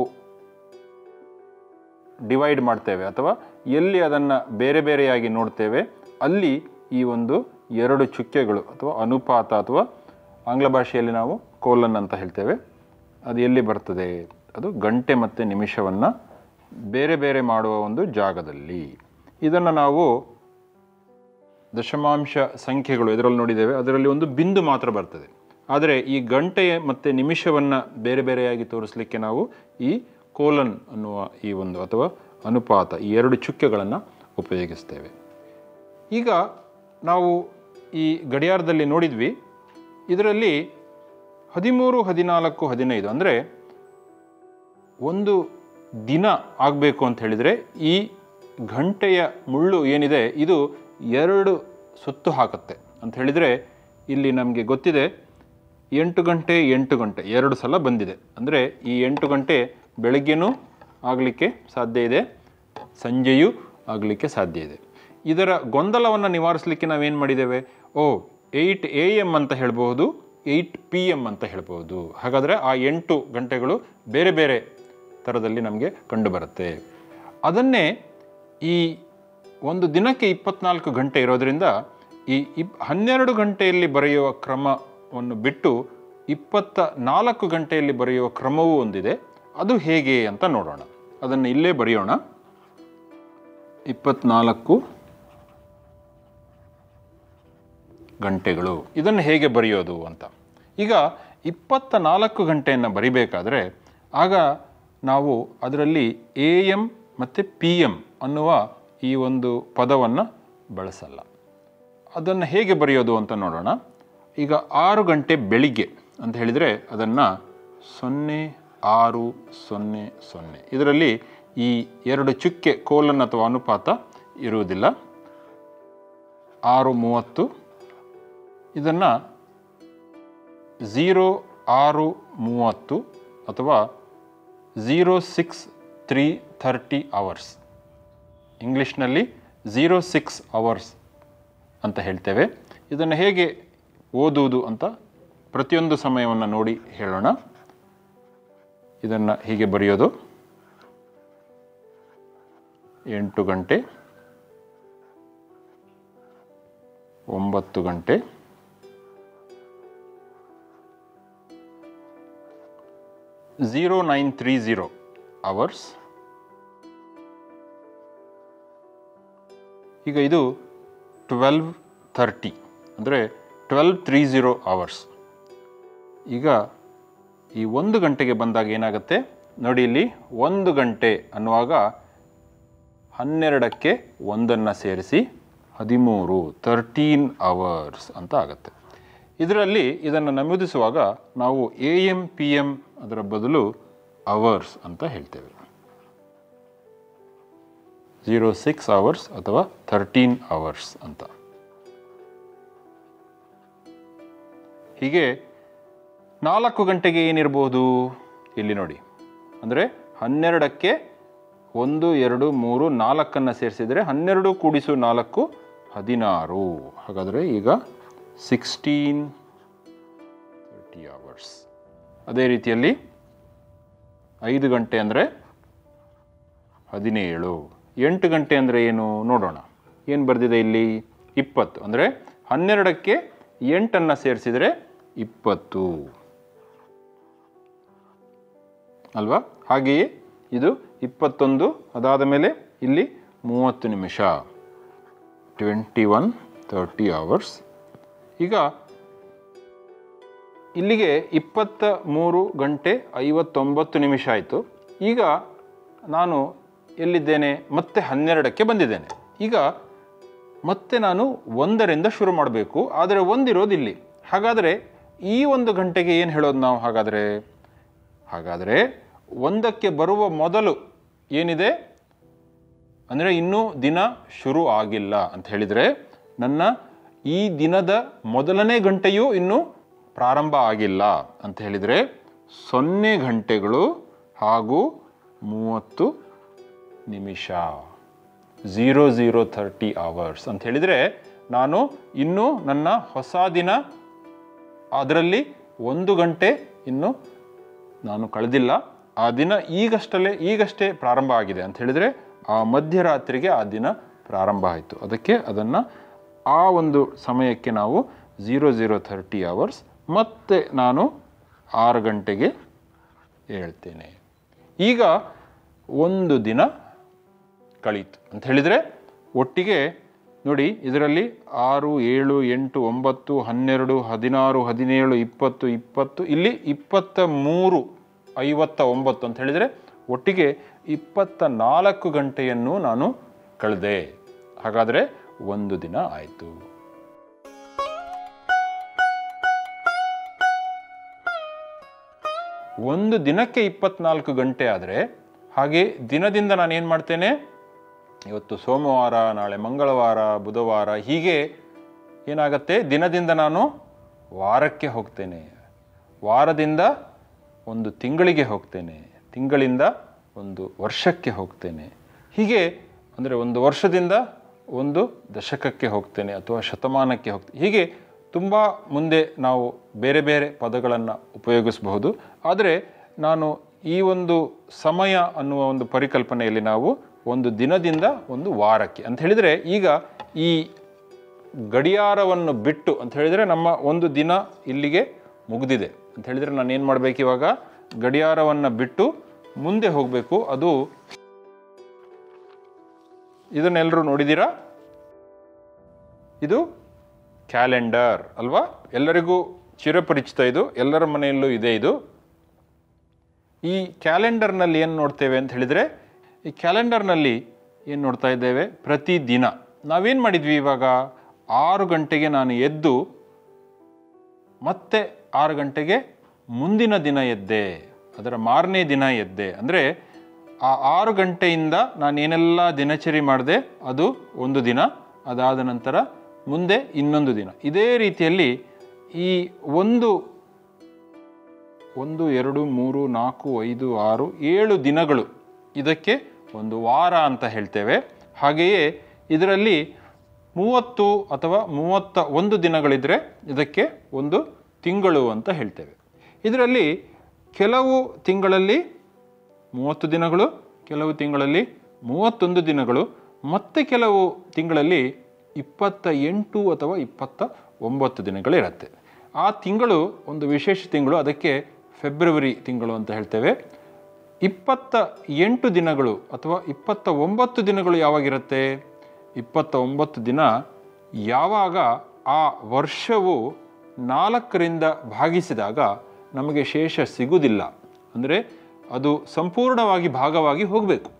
ಡಿವೈಡ್ ಮಾಡ್ತೇವೆ ಅಥವಾ ಎಲ್ಲಿ ಅದನ್ನು ಬೇರೆ ಬೇರೆಯಾಗಿ ನೋಡ್ತೇವೆ ಅಲ್ಲಿ ಈ ಒಂದು ಎರಡು ಚುಕ್ಕೆಗಳು ಅಥವಾ ಅನುಪಾತ ಅಥವಾ ಆಂಗ್ಲ ಭಾಷೆಯಲ್ಲಿ ನಾವು ಕೋಲನ್ ಅಂತ ಹೇಳ್ತೇವೆ ಅದು ಎಲ್ಲಿ ಬರ್ತದೆ ಅದು ಗಂಟೆ ಮತ್ತು ನಿಮಿಷವನ್ನು ಬೇರೆ ಬೇರೆ ಮಾಡುವ ಒಂದು ಜಾಗದಲ್ಲಿ ಇದನ್ನು ನಾವು ದಶಮಾಂಶ ಸಂಖ್ಯೆಗಳು ಇದರಲ್ಲಿ ನೋಡಿದ್ದೇವೆ ಅದರಲ್ಲಿ ಒಂದು ಬಿಂದು ಮಾತ್ರ ಬರ್ತದೆ ಆದರೆ ಈ ಗಂಟೆ ಮತ್ತು ನಿಮಿಷವನ್ನು ಬೇರೆ ಬೇರೆಯಾಗಿ ತೋರಿಸಲಿಕ್ಕೆ ನಾವು ಈ ಕೋಲನ್ ಅನ್ನುವ ಈ ಒಂದು ಅಥವಾ ಅನುಪಾತ ಈ ಎರಡು ಚುಕ್ಕೆಗಳನ್ನು ಉಪಯೋಗಿಸ್ತೇವೆ ಈಗ ನಾವು ಈ ಗಡಿಯಾರದಲ್ಲಿ ನೋಡಿದ್ವಿ ಇದರಲ್ಲಿ ಹದಿಮೂರು ಹದಿನಾಲ್ಕು ಹದಿನೈದು ಅಂದರೆ ಒಂದು ದಿನ ಆಗಬೇಕು ಅಂತ ಹೇಳಿದರೆ ಈ ಗಂಟೆಯ ಮುಳ್ಳು ಏನಿದೆ ಇದು ಎರಡು ಸುತ್ತು ಹಾಕುತ್ತೆ ಅಂತ ಹೇಳಿದರೆ ಇಲ್ಲಿ ನಮಗೆ ಗೊತ್ತಿದೆ ಎಂಟು ಗಂಟೆ ಎಂಟು ಗಂಟೆ ಎರಡು ಸಲ ಬಂದಿದೆ ಅಂದರೆ ಈ ಎಂಟು ಗಂಟೆ ಬೆಳಗ್ಗೆನೂ ಆಗಲಿಕ್ಕೆ ಸಾಧ್ಯ ಇದೆ ಸಂಜೆಯೂ ಆಗಲಿಕ್ಕೆ ಸಾಧ್ಯ ಇದೆ ಇದರ ಗೊಂದಲವನ್ನು ನಿವಾರಿಸಲಿಕ್ಕೆ ನಾವೇನು ಮಾಡಿದ್ದೇವೆ ಓ ಏಯ್ಟ್ ಎ ಎಮ್ ಅಂತ ಹೇಳ್ಬೋದು ಏಯ್ಟ್ ಪಿ ಎಮ್ ಅಂತ ಹೇಳ್ಬೋದು ಹಾಗಾದರೆ ಆ ಎಂಟು ಗಂಟೆಗಳು ಬೇರೆ ಬೇರೆ ಥರದಲ್ಲಿ ನಮಗೆ ಕಂಡುಬರುತ್ತೆ ಅದನ್ನೇ ಈ ಒಂದು ದಿನಕ್ಕೆ ಇಪ್ಪತ್ನಾಲ್ಕು ಗಂಟೆ ಇರೋದರಿಂದ ಈ ಇಪ್ ಹನ್ನೆರಡು ಗಂಟೆಯಲ್ಲಿ ಬರೆಯುವ ಕ್ರಮವನ್ನು ಬಿಟ್ಟು ಇಪ್ಪತ್ತ ನಾಲ್ಕು ಗಂಟೆಯಲ್ಲಿ ಬರೆಯುವ ಕ್ರಮವೂ ಒಂದಿದೆ ಅದು ಹೇಗೆ ಅಂತ ನೋಡೋಣ ಅದನ್ನು ಇಲ್ಲೇ ಬರೆಯೋಣ ಇಪ್ಪತ್ನಾಲ್ಕು ಗಂಟೆಗಳು ಇದನ್ನು ಹೇಗೆ ಬರೆಯೋದು ಅಂತ ಈಗ ಇಪ್ಪತ್ತ ನಾಲ್ಕು ಗಂಟೆಯನ್ನು ಬರಿಬೇಕಾದ್ರೆ ಆಗ ನಾವು ಅದರಲ್ಲಿ ಎ ಎಮ್ ಮತ್ತು ಪಿ ಎಮ್ ಅನ್ನುವ ಈ ಒಂದು ಪದವನ್ನು ಬಳಸಲ್ಲ ಅದನ್ನು ಹೇಗೆ ಬರೆಯೋದು ಅಂತ ನೋಡೋಣ ಈಗ ಆರು ಗಂಟೆ ಬೆಳಿಗ್ಗೆ ಅಂತ ಹೇಳಿದರೆ ಅದನ್ನು ಸೊನ್ನೆ ಆರು ಸೊನ್ನೆ ಸೊನ್ನೆ ಇದರಲ್ಲಿ ಈ ಎರಡು ಚುಕ್ಕೆ ಕೋಲನ್ ಅಥವಾ ಅನುಪಾತ ಇರುವುದಿಲ್ಲ ಆರು ಮೂವತ್ತು ಇದನ್ನು ಝೀರೋ ಆರು ಮೂವತ್ತು ಅಥವಾ zero six three thirty hours ಇಂಗ್ಲೀಷ್ನಲ್ಲಿ ಝೀರೋ ಸಿಕ್ಸ್ ಅವರ್ಸ್ ಅಂತ ಹೇಳ್ತೇವೆ ಇದನ್ನು ಹೇಗೆ ಓದುವುದು ಅಂತ ಪ್ರತಿಯೊಂದು ಸಮಯವನ್ನು ನೋಡಿ ಹೇಳೋಣ ಇದನ್ನು ಹೀಗೆ ಬರೆಯೋದು ಎಂಟು ಗಂಟೆ ಒಂಬತ್ತು ಗಂಟೆ zero nine three zero hours ಈಗ ಇದು ಟ್ವೆಲ್ವ್ ಥರ್ಟಿ ಅಂದರೆ ಟ್ವೆಲ್ವ್ ತ್ರೀ ಝೀರೋ ಅವರ್ಸ್ ಈಗ ಈ ಒಂದು ಗಂಟೆಗೆ ಬಂದಾಗ ಏನಾಗುತ್ತೆ ನೋಡಿ ಇಲ್ಲಿ ಒಂದು ಗಂಟೆ ಅನ್ನುವಾಗ ಹನ್ನೆರಡಕ್ಕೆ ಒಂದನ್ನು ಸೇರಿಸಿ ಹದಿಮೂರು ತರ್ಟೀನ್ ಅವರ್ಸ್ ಅಂತ ಆಗುತ್ತೆ ಇದರಲ್ಲಿ ಇದನ್ನು ನಮೂದಿಸುವಾಗ ನಾವು ಎ ಎಮ್ ಪಿ ಎಮ್ ಅದರ ಬದಲು ಅವರ್ಸ್ ಅಂತ ಹೇಳ್ತೇವೆ ಝೀರೋ ಸಿಕ್ಸ್ ಅವರ್ಸ್ ಅಥವಾ ಥರ್ಟೀನ್ ಅವರ್ಸ್ ಅಂತ ಹೀಗೆ ನಾಲ್ಕು ಗಂಟೆಗೆ ಏನಿರ್ಬೋದು ಇಲ್ಲಿ ನೋಡಿ ಅಂದರೆ ಹನ್ನೆರಡಕ್ಕೆ ಒಂದು ಎರಡು ಮೂರು ನಾಲ್ಕನ್ನು ಸೇರಿಸಿದರೆ ಹನ್ನೆರಡು ಕೂಡಿಸು ನಾಲ್ಕು ಹದಿನಾರು ಹಾಗಾದರೆ ಈಗ ಸಿಕ್ಸ್ಟೀನ್ ತರ್ಟಿ ಅವರ್ಸ್ ಅದೇ ರೀತಿಯಲ್ಲಿ ಐದು ಗಂಟೆ ಅಂದರೆ ಹದಿನೇಳು ಎಂಟು ಗಂಟೆ ಅಂದರೆ ಏನು ನೋಡೋಣ ಏನು ಬರೆದಿದೆ ಇಲ್ಲಿ ಇಪ್ಪತ್ತು ಅಂದರೆ ಹನ್ನೆರಡಕ್ಕೆ ಎಂಟನ್ನು ಸೇರಿಸಿದರೆ ಇಪ್ಪತ್ತು ಅಲ್ವಾ ಹಾಗೆಯೇ ಇದು ಇಪ್ಪತ್ತೊಂದು ಅದಾದ ಮೇಲೆ ಇಲ್ಲಿ ಮೂವತ್ತು ನಿಮಿಷ ಟ್ವೆಂಟಿ ಒನ್ ತರ್ಟಿ ಅವರ್ಸ್ ಈಗ ಇಲ್ಲಿಗೆ ಇಪ್ಪತ್ತ ಮೂರು ಗಂಟೆ ಐವತ್ತೊಂಬತ್ತು ನಿಮಿಷ ಆಯಿತು ಈಗ ನಾನು ಎಲ್ಲಿದ್ದೇನೆ ಮತ್ತೆ ಹನ್ನೆರಡಕ್ಕೆ ಬಂದಿದ್ದೇನೆ ಈಗ ಮತ್ತೆ ನಾನು ಒಂದರಿಂದ ಶುರು ಮಾಡಬೇಕು ಆದರೆ ಒಂದಿರೋದು ಇಲ್ಲಿ ಹಾಗಾದರೆ ಈ ಒಂದು ಗಂಟೆಗೆ ಏನು ಹೇಳೋದು ನಾವು ಹಾಗಾದರೆ ಹಾಗಾದರೆ ಒಂದಕ್ಕೆ ಬರುವ ಮೊದಲು ಏನಿದೆ ಅಂದರೆ ಇನ್ನೂ ದಿನ ಶುರು ಆಗಿಲ್ಲ ಅಂತ ಹೇಳಿದರೆ ನನ್ನ ಈ ದಿನದ ಮೊದಲನೇ ಗಂಟೆಯೂ ಇನ್ನೂ ಪ್ರಾರಂಭ ಆಗಿಲ್ಲ ಅಂತ ಹೇಳಿದರೆ ಸೊನ್ನೆ ಗಂಟೆಗಳು ಹಾಗೂ ಮೂವತ್ತು ನಿಮಿಷ ಝೀರೋ ಝೀರೋ ಥರ್ಟಿ ಅವರ್ಸ್ ಅಂತ ಹೇಳಿದರೆ ನಾನು ಇನ್ನೂ ನನ್ನ ಹೊಸ ದಿನ ಅದರಲ್ಲಿ ಒಂದು ಗಂಟೆ ಇನ್ನು ನಾನು ಕಳೆದಿಲ್ಲ ಆ ದಿನ ಈಗಷ್ಟಲ್ಲೇ ಈಗಷ್ಟೇ ಪ್ರಾರಂಭ ಆಗಿದೆ ಅಂತ ಹೇಳಿದರೆ ಆ ಮಧ್ಯರಾತ್ರಿಗೆ ಆ ದಿನ ಪ್ರಾರಂಭ ಆಯಿತು ಅದಕ್ಕೆ ಅದನ್ನು ಆ ಒಂದು ಸಮಯಕ್ಕೆ ನಾವು ಝೀರೋ ಝೀರೋ ಥರ್ಟಿ ಅವರ್ಸ್ ಮತ್ತೆ ನಾನು ಆರು ಗಂಟೆಗೆ ಹೇಳ್ತೇನೆ ಈಗ ಒಂದು ದಿನ ಕಳೀತು ಅಂತ ಹೇಳಿದರೆ ಒಟ್ಟಿಗೆ ನೋಡಿ ಇದರಲ್ಲಿ ಆರು ಏಳು ಎಂಟು ಒಂಬತ್ತು ಹನ್ನೆರಡು ಹದಿನಾರು ಹದಿನೇಳು ಇಪ್ಪತ್ತು ಇಪ್ಪತ್ತು ಇಲ್ಲಿ ಇಪ್ಪತ್ತ ಮೂರು ಐವತ್ತ ಒಂಬತ್ತು ಅಂತ ಹೇಳಿದರೆ ಒಟ್ಟಿಗೆ ಇಪ್ಪತ್ತ ನಾಲ್ಕು ಗಂಟೆಯನ್ನು ನಾನು ಕಳೆದೆ ಹಾಗಾದರೆ ಒಂದು ದಿನ ಆಯಿತು ಒಂದು ದಿನಕ್ಕೆ ಇಪ್ಪತ್ನಾಲ್ಕು ಗಂಟೆ ಆದರೆ ಹಾಗೆ ದಿನದಿಂದ ನಾನು ಏನು ಮಾಡ್ತೇನೆ ಇವತ್ತು ಸೋಮವಾರ ನಾಳೆ ಮಂಗಳವಾರ ಬುಧವಾರ ಹೀಗೆ ಏನಾಗತ್ತೆ ದಿನದಿಂದ ನಾನು ವಾರಕ್ಕೆ ಹೋಗ್ತೇನೆ ವಾರದಿಂದ ಒಂದು ತಿಂಗಳಿಗೆ ಹೋಗ್ತೇನೆ ತಿಂಗಳಿಂದ ಒಂದು ವರ್ಷಕ್ಕೆ ಹೋಗ್ತೇನೆ ಹೀಗೆ ಅಂದರೆ ಒಂದು ವರ್ಷದಿಂದ ಒಂದು ದಶಕಕ್ಕೆ ಹೋಗ್ತೇನೆ ಅಥವಾ ಶತಮಾನಕ್ಕೆ ಹೋಗ್ತೇನೆ ಹೀಗೆ ತುಂಬ ಮುಂದೆ ನಾವು ಬೇರೆ ಬೇರೆ ಪದಗಳನ್ನು ಉಪಯೋಗಿಸಬಹುದು ಆದರೆ ನಾನು ಈ ಒಂದು ಸಮಯ ಅನ್ನುವ ಒಂದು ಪರಿಕಲ್ಪನೆಯಲ್ಲಿ ನಾವು ಒಂದು ದಿನದಿಂದ ಒಂದು ವಾರಕ್ಕೆ ಅಂತ ಹೇಳಿದರೆ ಈಗ ಈ ಗಡಿಯಾರವನ್ನು ಬಿಟ್ಟು ಅಂತ ಹೇಳಿದರೆ ನಮ್ಮ ಒಂದು ದಿನ ಇಲ್ಲಿಗೆ ಮುಗಿದಿದೆ ಅಂತ ಹೇಳಿದರೆ ನಾನು ಏನು ಮಾಡಬೇಕು ಇವಾಗ ಗಡಿಯಾರವನ್ನು ಬಿಟ್ಟು ಮುಂದೆ ಹೋಗಬೇಕು ಅದು ಇದನ್ನೆಲ್ಲರೂ ನೋಡಿದ್ದೀರಾ ಇದು ಕ್ಯಾಲೆಂಡರ್ ಅಲ್ವಾ ಎಲ್ಲರಿಗೂ ಚಿರಪರಿಚಿತ ಇದು ಎಲ್ಲರ ಮನೆಯಲ್ಲೂ ಇದೆ ಇದು ಈ ಕ್ಯಾಲೆಂಡರ್ನಲ್ಲಿ ಏನು ನೋಡ್ತೇವೆ ಅಂತ ಹೇಳಿದರೆ ಈ ಕ್ಯಾಲೆಂಡರ್ನಲ್ಲಿ ಏನು ನೋಡ್ತಾ ಇದ್ದೇವೆ ಪ್ರತಿದಿನ ನಾವೇನು ಮಾಡಿದ್ವಿ ಇವಾಗ ಆರು ಗಂಟೆಗೆ ನಾನು ಎದ್ದು ಮತ್ತೆ ಆರು ಗಂಟೆಗೆ ಮುಂದಿನ ದಿನ ಎದ್ದೆ ಅದರ ಮಾರನೇ ದಿನ ಎದ್ದೆ ಅಂದರೆ ಆ ಆರು ಗಂಟೆಯಿಂದ ನಾನು ಏನೆಲ್ಲ ದಿನಚರಿ ಮಾಡಿದೆ ಅದು ಒಂದು ದಿನ ಅದಾದ ನಂತರ ಮುಂದೆ ಇನ್ನೊಂದು ದಿನ ಇದೇ ರೀತಿಯಲ್ಲಿ ಈ ಒಂದು ಒಂದು ಎರಡು ಮೂರು ನಾಲ್ಕು ಐದು ಆರು ಏಳು ದಿನಗಳು ಇದಕ್ಕೆ ಒಂದು ವಾರ ಅಂತ ಹೇಳ್ತೇವೆ ಹಾಗೆಯೇ ಇದರಲ್ಲಿ ಮೂವತ್ತು ಅಥವಾ ಮೂವತ್ತ ಒಂದು ದಿನಗಳಿದ್ದರೆ ಇದಕ್ಕೆ ಒಂದು ತಿಂಗಳು ಅಂತ ಹೇಳ್ತೇವೆ ಇದರಲ್ಲಿ ಕೆಲವು ತಿಂಗಳಲ್ಲಿ ಮೂವತ್ತು ದಿನಗಳು ಕೆಲವು ತಿಂಗಳಲ್ಲಿ ಮೂವತ್ತೊಂದು ದಿನಗಳು ಮತ್ತೆ ಕೆಲವು ತಿಂಗಳಲ್ಲಿ ಇಪ್ಪತ್ತ ಎಂಟು ಅಥವಾ ಇಪ್ಪತ್ತ ಒಂಬತ್ತು ದಿನಗಳಿರುತ್ತೆ ಆ ತಿಂಗಳು ಒಂದು ವಿಶೇಷ ತಿಂಗಳು ಅದಕ್ಕೆ ಫೆಬ್ರವರಿ ತಿಂಗಳು ಅಂತ ಹೇಳ್ತೇವೆ ಇಪ್ಪತ್ತ ಎಂಟು ದಿನಗಳು ಅಥವಾ ಇಪ್ಪತ್ತ ಒಂಬತ್ತು ದಿನಗಳು ಯಾವಾಗಿರುತ್ತೆ ಇಪ್ಪತ್ತ ಒಂಬತ್ತು ದಿನ ಯಾವಾಗ ಆ ವರ್ಷವು ನಾಲ್ಕರಿಂದ ಭಾಗಿಸಿದಾಗ ನಮಗೆ ಶೇಷ ಸಿಗುವುದಿಲ್ಲ ಅಂದರೆ ಅದು ಸಂಪೂರ್ಣವಾಗಿ ಭಾಗವಾಗಿ ಹೋಗಬೇಕು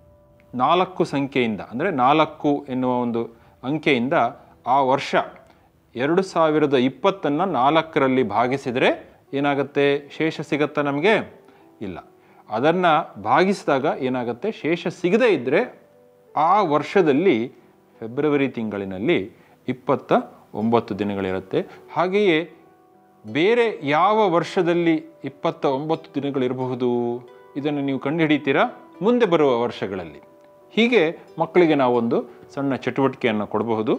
ನಾಲ್ಕು ಸಂಖ್ಯೆಯಿಂದ ಅಂದರೆ ನಾಲ್ಕು ಎನ್ನುವ ಒಂದು ಅಂಕೆಯಿಂದ ಆ ವರ್ಷ ಎರಡು ಸಾವಿರದ ಇಪ್ಪತ್ತನ್ನು ನಾಲ್ಕರಲ್ಲಿ ಭಾಗಿಸಿದರೆ ಏನಾಗುತ್ತೆ ಶೇಷ ಸಿಗತ್ತಾ ನಮಗೆ ಇಲ್ಲ ಅದನ್ನು ಭಾಗಿಸಿದಾಗ ಏನಾಗುತ್ತೆ ಶೇಷ ಸಿಗದೇ ಇದ್ದರೆ ಆ ವರ್ಷದಲ್ಲಿ ಫೆಬ್ರವರಿ ತಿಂಗಳಿನಲ್ಲಿ ಇಪ್ಪತ್ತ ಒಂಬತ್ತು ದಿನಗಳಿರುತ್ತೆ ಹಾಗೆಯೇ ಬೇರೆ ಯಾವ ವರ್ಷದಲ್ಲಿ ಇಪ್ಪತ್ತ ಒಂಬತ್ತು ದಿನಗಳಿರಬಹುದು ಇದನ್ನು ನೀವು ಕಂಡುಹಿಡಿತೀರಾ ಮುಂದೆ ಬರುವ ವರ್ಷಗಳಲ್ಲಿ ಹೀಗೆ ಮಕ್ಕಳಿಗೆ ನಾವೊಂದು ಸಣ್ಣ ಚಟುವಟಿಕೆಯನ್ನು ಕೊಡಬಹುದು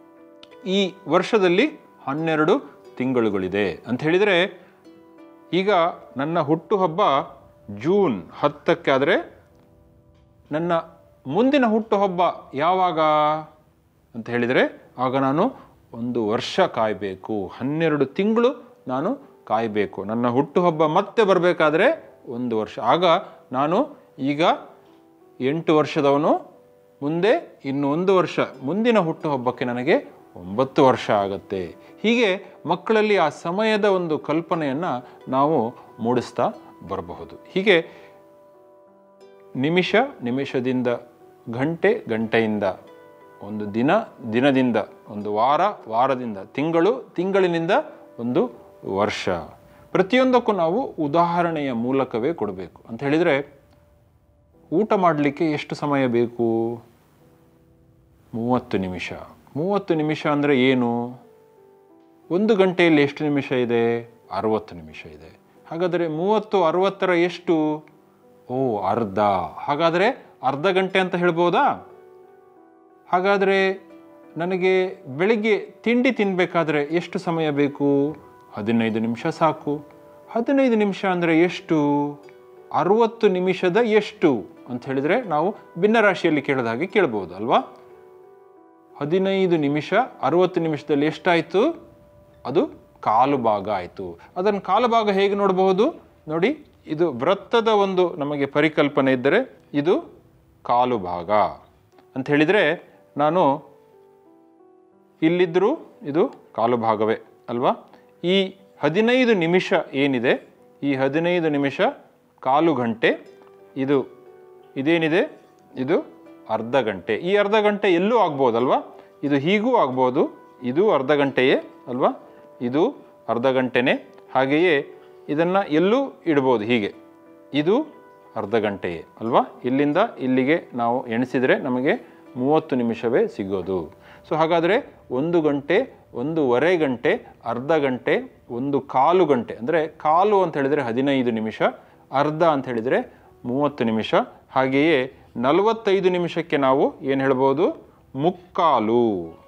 ಈ ವರ್ಷದಲ್ಲಿ ಹನ್ನೆರಡು ತಿಂಗಳುಗಳಿದೆ ಅಂತ ಹೇಳಿದರೆ ಈಗ ನನ್ನ ಹುಟ್ಟುಹಬ್ಬ ಜೂನ್ ಹತ್ತಕ್ಕೆ ಆದರೆ ನನ್ನ ಮುಂದಿನ ಹುಟ್ಟುಹಬ್ಬ ಯಾವಾಗ ಅಂತ ಹೇಳಿದರೆ ಆಗ ನಾನು ಒಂದು ವರ್ಷ ಕಾಯಬೇಕು ಹನ್ನೆರಡು ತಿಂಗಳು ನಾನು ಕಾಯಬೇಕು ನನ್ನ ಹುಟ್ಟುಹಬ್ಬ ಮತ್ತೆ ಬರಬೇಕಾದ್ರೆ ಒಂದು ವರ್ಷ ಆಗ ನಾನು ಈಗ ಎಂಟು ವರ್ಷದವನು ಮುಂದೆ ಇನ್ನು ಒಂದು ವರ್ಷ ಮುಂದಿನ ಹುಟ್ಟುಹಬ್ಬಕ್ಕೆ ನನಗೆ ಒಂಬತ್ತು ವರ್ಷ ಆಗತ್ತೆ ಹೀಗೆ ಮಕ್ಕಳಲ್ಲಿ ಆ ಸಮಯದ ಒಂದು ಕಲ್ಪನೆಯನ್ನು ನಾವು ಮೂಡಿಸ್ತಾ ಬರಬಹುದು ಹೀಗೆ ನಿಮಿಷ ನಿಮಿಷದಿಂದ ಗಂಟೆ ಗಂಟೆಯಿಂದ ಒಂದು ದಿನ ದಿನದಿಂದ ಒಂದು ವಾರ ವಾರದಿಂದ ತಿಂಗಳು ತಿಂಗಳಿನಿಂದ ಒಂದು ವರ್ಷ ಪ್ರತಿಯೊಂದಕ್ಕೂ ನಾವು ಉದಾಹರಣೆಯ ಮೂಲಕವೇ ಕೊಡಬೇಕು ಅಂತ ಹೇಳಿದರೆ ಊಟ ಮಾಡಲಿಕ್ಕೆ ಎಷ್ಟು ಸಮಯ ಬೇಕು ಮೂವತ್ತು ನಿಮಿಷ ಮೂವತ್ತು ನಿಮಿಷ ಅಂದರೆ ಏನು ಒಂದು ಗಂಟೆಯಲ್ಲಿ ಎಷ್ಟು ನಿಮಿಷ ಇದೆ ಅರವತ್ತು ನಿಮಿಷ ಇದೆ ಹಾಗಾದರೆ ಮೂವತ್ತು ಅರವತ್ತರ ಎಷ್ಟು ಓ ಅರ್ಧ ಹಾಗಾದರೆ ಅರ್ಧ ಗಂಟೆ ಅಂತ ಹೇಳ್ಬೋದಾ ಹಾಗಾದರೆ ನನಗೆ ಬೆಳಿಗ್ಗೆ ತಿಂಡಿ ತಿನ್ನಬೇಕಾದ್ರೆ ಎಷ್ಟು ಸಮಯ ಬೇಕು ಹದಿನೈದು ನಿಮಿಷ ಸಾಕು ಹದಿನೈದು ನಿಮಿಷ ಅಂದರೆ ಎಷ್ಟು ಅರುವತ್ತು ನಿಮಿಷದ ಎಷ್ಟು ಅಂತ ಹೇಳಿದರೆ ನಾವು ಭಿನ್ನರಾಶಿಯಲ್ಲಿ ಕೇಳಿದ ಹಾಗೆ ಕೇಳ್ಬೋದು ಅಲ್ವಾ ಹದಿನೈದು ನಿಮಿಷ ಅರವತ್ತು ನಿಮಿಷದಲ್ಲಿ ಎಷ್ಟಾಯಿತು ಅದು ಕಾಲು ಭಾಗ ಆಯಿತು ಅದನ್ನು ಕಾಲು ಭಾಗ ಹೇಗೆ ನೋಡಬಹುದು ನೋಡಿ ಇದು ವೃತ್ತದ ಒಂದು ನಮಗೆ ಪರಿಕಲ್ಪನೆ ಇದ್ದರೆ ಇದು ಕಾಲು ಭಾಗ ಅಂತ ಹೇಳಿದರೆ ನಾನು ಇಲ್ಲಿದ್ದರೂ ಇದು ಕಾಲು ಭಾಗವೇ ಅಲ್ವಾ ಈ ಹದಿನೈದು ನಿಮಿಷ ಏನಿದೆ ಈ ಹದಿನೈದು ನಿಮಿಷ ಕಾಲು ಗಂಟೆ ಇದು ಇದೇನಿದೆ ಇದು ಅರ್ಧ ಗಂಟೆ ಈ ಅರ್ಧ ಗಂಟೆ ಎಲ್ಲೂ ಆಗ್ಬೋದಲ್ವಾ ಇದು ಹೀಗೂ ಆಗ್ಬೋದು ಇದು ಅರ್ಧ ಗಂಟೆಯೇ ಅಲ್ವಾ ಇದು ಅರ್ಧ ಗಂಟೆನೇ ಹಾಗೆಯೇ ಇದನ್ನು ಎಲ್ಲೂ ಇಡ್ಬೋದು ಹೀಗೆ ಇದು ಅರ್ಧ ಗಂಟೆಯೇ ಅಲ್ವಾ ಇಲ್ಲಿಂದ ಇಲ್ಲಿಗೆ ನಾವು ಎಣಿಸಿದರೆ ನಮಗೆ ಮೂವತ್ತು ನಿಮಿಷವೇ ಸಿಗೋದು ಸೊ ಹಾಗಾದರೆ ಒಂದು ಗಂಟೆ ಒಂದೂವರೆ ಗಂಟೆ ಅರ್ಧ ಗಂಟೆ ಒಂದು ಕಾಲು ಗಂಟೆ ಅಂದರೆ ಕಾಲು ಅಂತ ಹೇಳಿದರೆ ಹದಿನೈದು ನಿಮಿಷ ಅರ್ಧ ಅಂತ ಹೇಳಿದರೆ ಮೂವತ್ತು ನಿಮಿಷ ಹಾಗೆಯೇ ನಲವತ್ತೈದು ನಿಮಿಷಕ್ಕೆ ನಾವು ಏನು ಹೇಳ್ಬೋದು ಮುಕ್ಕಾಲು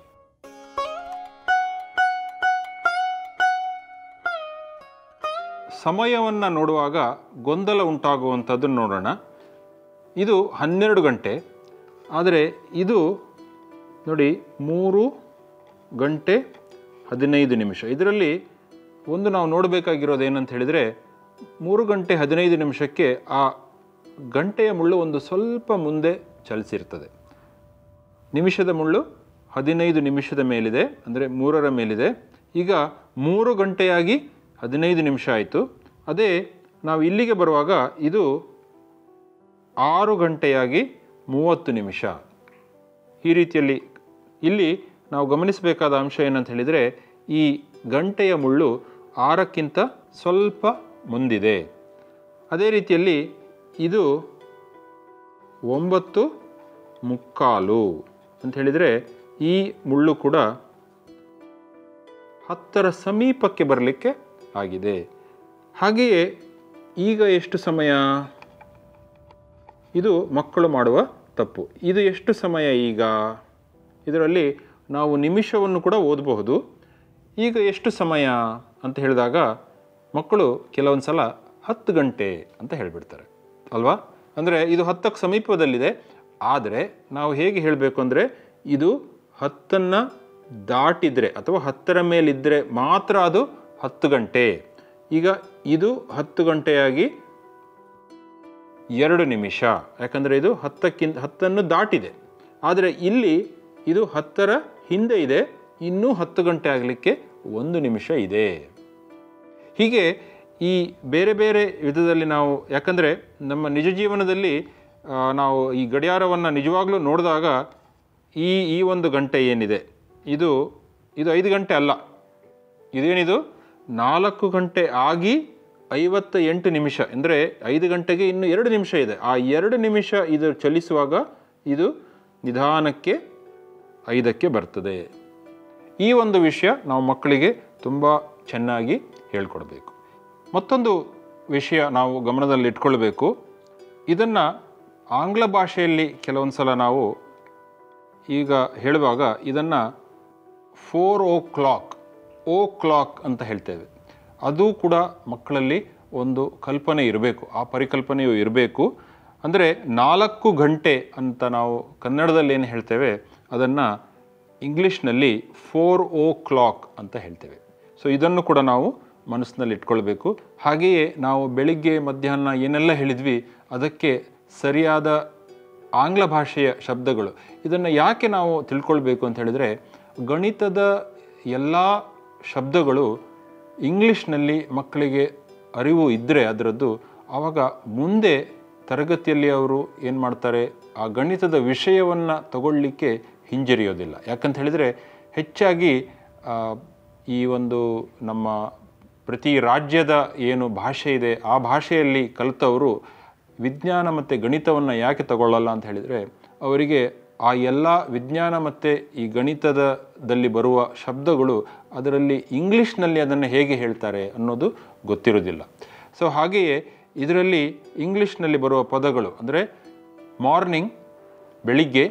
ಸಮಯವನ್ನು ನೋಡುವಾಗ ಗೊಂದಲ ಉಂಟಾಗುವಂಥದ್ದನ್ನು ನೋಡೋಣ ಇದು ಹನ್ನೆರಡು ಗಂಟೆ ಆದರೆ ಇದು ನೋಡಿ ಮೂರು ಗಂಟೆ ಹದಿನೈದು ನಿಮಿಷ ಇದರಲ್ಲಿ ಒಂದು ನಾವು ನೋಡಬೇಕಾಗಿರೋದು ಏನಂತ ಹೇಳಿದರೆ ಮೂರು ಗಂಟೆ ಹದಿನೈದು ನಿಮಿಷಕ್ಕೆ ಆ ಗಂಟೆಯ ಮುಳ್ಳು ಒಂದು ಸ್ವಲ್ಪ ಮುಂದೆ ಚಲಿಸಿರ್ತದೆ ನಿಮಿಷದ ಮುಳ್ಳು ಹದಿನೈದು ನಿಮಿಷದ ಮೇಲಿದೆ ಅಂದರೆ ಮೂರರ ಮೇಲಿದೆ ಈಗ ಮೂರು ಗಂಟೆಯಾಗಿ ಹದಿನೈದು ನಿಮಿಷ ಆಯಿತು ಅದೇ ನಾವು ಇಲ್ಲಿಗೆ ಬರುವಾಗ ಇದು ಆರು ಗಂಟೆಯಾಗಿ ಮೂವತ್ತು ನಿಮಿಷ ಈ ರೀತಿಯಲ್ಲಿ ಇಲ್ಲಿ ನಾವು ಗಮನಿಸಬೇಕಾದ ಅಂಶ ಏನಂತ ಹೇಳಿದರೆ ಈ ಗಂಟೆಯ ಮುಳ್ಳು ಆರಕ್ಕಿಂತ ಸ್ವಲ್ಪ ಮುಂದಿದೆ ಅದೇ ರೀತಿಯಲ್ಲಿ ಇದು ಒಂಬತ್ತು ಮುಕ್ಕಾಲು ಅಂತ ಹೇಳಿದರೆ ಈ ಮುಳ್ಳು ಕೂಡ ಹತ್ತರ ಸಮೀಪಕ್ಕೆ ಬರಲಿಕ್ಕೆ ಆಗಿದೆ ಹಾಗೆಯೇ ಈಗ ಎಷ್ಟು ಸಮಯ ಇದು ಮಕ್ಕಳು ಮಾಡುವ ತಪ್ಪು ಇದು ಎಷ್ಟು ಸಮಯ ಈಗ ಇದರಲ್ಲಿ ನಾವು ನಿಮಿಷವನ್ನು ಕೂಡ ಓದಬಹುದು ಈಗ ಎಷ್ಟು ಸಮಯ ಅಂತ ಹೇಳಿದಾಗ ಮಕ್ಕಳು ಕೆಲವೊಂದು ಸಲ ಹತ್ತು ಗಂಟೆ ಅಂತ ಹೇಳಿಬಿಡ್ತಾರೆ ಅಲ್ವಾ ಅಂದರೆ ಇದು ಹತ್ತಕ್ಕೆ ಸಮೀಪದಲ್ಲಿದೆ ಆದರೆ ನಾವು ಹೇಗೆ ಹೇಳಬೇಕು ಅಂದರೆ ಇದು ಹತ್ತನ್ನು ದಾಟಿದರೆ ಅಥವಾ ಹತ್ತರ ಮೇಲಿದ್ದರೆ ಮಾತ್ರ ಅದು ಹತ್ತು ಗಂಟೆ ಈಗ ಇದು ಹತ್ತು ಗಂಟೆಯಾಗಿ ಎರಡು ನಿಮಿಷ ಯಾಕಂದರೆ ಇದು ಹತ್ತಕ್ಕಿಂತ ಹತ್ತನ್ನು ದಾಟಿದೆ ಆದರೆ ಇಲ್ಲಿ ಇದು ಹತ್ತರ ಹಿಂದೆ ಇದೆ ಇನ್ನೂ ಹತ್ತು ಗಂಟೆ ಆಗಲಿಕ್ಕೆ ಒಂದು ನಿಮಿಷ ಇದೆ ಹೀಗೆ ಈ ಬೇರೆ ಬೇರೆ ವಿಧದಲ್ಲಿ ನಾವು ಯಾಕಂದರೆ ನಮ್ಮ ನಿಜ ಜೀವನದಲ್ಲಿ ಆ, ನಾವು ಈ ಗಡಿಯಾರವನ್ನು ನಿಜವಾಗ್ಲೂ ನೋಡಿದಾಗ ಈ ಈ ಒಂದು ಗಂಟೆ ಏನಿದೆ ಇದು ಇದು ಐದು ಗಂಟೆ ಅಲ್ಲ ಇದೇನಿದು ನಾಲ್ಕು ಗಂಟೆ ಆಗಿ ಐವತ್ತ ಎಂಟು ನಿಮಿಷ ಅಂದರೆ ಐದು ಗಂಟೆಗೆ ಇನ್ನು ಎರಡು ನಿಮಿಷ ಇದೆ ಆ ಎರಡು ನಿಮಿಷ ಇದು ಚಲಿಸುವಾಗ ಇದು ನಿಧಾನಕ್ಕೆ ಐದಕ್ಕೆ ಬರ್ತದೆ ಈ ಒಂದು ವಿಷಯ ನಾವು ಮಕ್ಕಳಿಗೆ ತುಂಬ ಚೆನ್ನಾಗಿ ಹೇಳ್ಕೊಡ್ಬೇಕು ಮತ್ತೊಂದು ವಿಷಯ ನಾವು ಗಮನದಲ್ಲಿ ಇಟ್ಕೊಳ್ಬೇಕು ಇದನ್ನು ಆಂಗ್ಲ ಭಾಷೆಯಲ್ಲಿ ಕೆಲವೊಂದು ಸಲ ನಾವು ಈಗ ಹೇಳುವಾಗ ಇದನ್ನು four o'clock o'clock ಅಂತ ಹೇಳ್ತೇವೆ ಅದು ಕೂಡ ಮಕ್ಕಳಲ್ಲಿ ಒಂದು ಕಲ್ಪನೆ ಇರಬೇಕು ಆ ಪರಿಕಲ್ಪನೆಯು ಇರಬೇಕು ಅಂದರೆ ನಾಲ್ಕು ಗಂಟೆ ಅಂತ ನಾವು ಕನ್ನಡದಲ್ಲಿ ಏನು ಹೇಳ್ತೇವೆ ಅದನ್ನು ಇಂಗ್ಲೀಷ್ನಲ್ಲಿ ಫೋರ್ ಓ ಕ್ಲಾಕ್ ಅಂತ ಹೇಳ್ತೇವೆ ಸೊ ಇದನ್ನು ಕೂಡ ನಾವು ಮನಸ್ಸಿನಲ್ಲಿ ಇಟ್ಕೊಳ್ಬೇಕು ಹಾಗೆಯೇ ನಾವು ಬೆಳಿಗ್ಗೆ ಮಧ್ಯಾಹ್ನ ಏನೆಲ್ಲ ಹೇಳಿದ್ವಿ ಅದಕ್ಕೆ ಸರಿಯಾದ ಆಂಗ್ಲ ಭಾಷೆಯ ಶಬ್ದಗಳು ಇದನ್ನು ಯಾಕೆ ನಾವು ತಿಳ್ಕೊಳ್ಬೇಕು ಅಂತ ಹೇಳಿದರೆ ಗಣಿತದ ಎಲ್ಲ ಶಬ್ದಗಳು ಇಂಗ್ಲೀಷ್ನಲ್ಲಿ ಮಕ್ಕಳಿಗೆ ಅರಿವು ಇದ್ದರೆ ಅದರದ್ದು ಆವಾಗ ಮುಂದೆ ತರಗತಿಯಲ್ಲಿ ಅವರು ಏನು ಮಾಡ್ತಾರೆ ಆ ಗಣಿತದ ವಿಷಯವನ್ನು ತಗೊಳ್ಳಿಕ್ಕೆ ಹಿಂಜರಿಯೋದಿಲ್ಲ ಯಾಕಂತ ಹೇಳಿದರೆ ಹೆಚ್ಚಾಗಿ ಆ, ಈ ಒಂದು ನಮ್ಮ ಪ್ರತಿ ರಾಜ್ಯದ ಏನು ಭಾಷೆ ಇದೆ ಆ ಭಾಷೆಯಲ್ಲಿ ಕಲಿತವರು ವಿಜ್ಞಾನ ಮತ್ತು ಗಣಿತವನ್ನು ಯಾಕೆ ತಗೊಳ್ಳಲ್ಲ ಅಂತ ಹೇಳಿದರೆ ಅವರಿಗೆ ಆ ಎಲ್ಲ ವಿಜ್ಞಾನ ಮತ್ತು ಈ ಗಣಿತದಲ್ಲಿ ಬರುವ ಶಬ್ದಗಳು ಅದರಲ್ಲಿ ಇಂಗ್ಲೀಷ್ನಲ್ಲಿ ಅದನ್ನು ಹೇಗೆ ಹೇಳ್ತಾರೆ ಅನ್ನೋದು ಗೊತ್ತಿರೋದಿಲ್ಲ ಸೊ ಹಾಗೆಯೇ ಇದರಲ್ಲಿ ಇಂಗ್ಲೀಷ್ನಲ್ಲಿ ಬರುವ ಪದಗಳು ಅಂದರೆ ಮಾರ್ನಿಂಗ್ ಬೆಳಿಗ್ಗೆ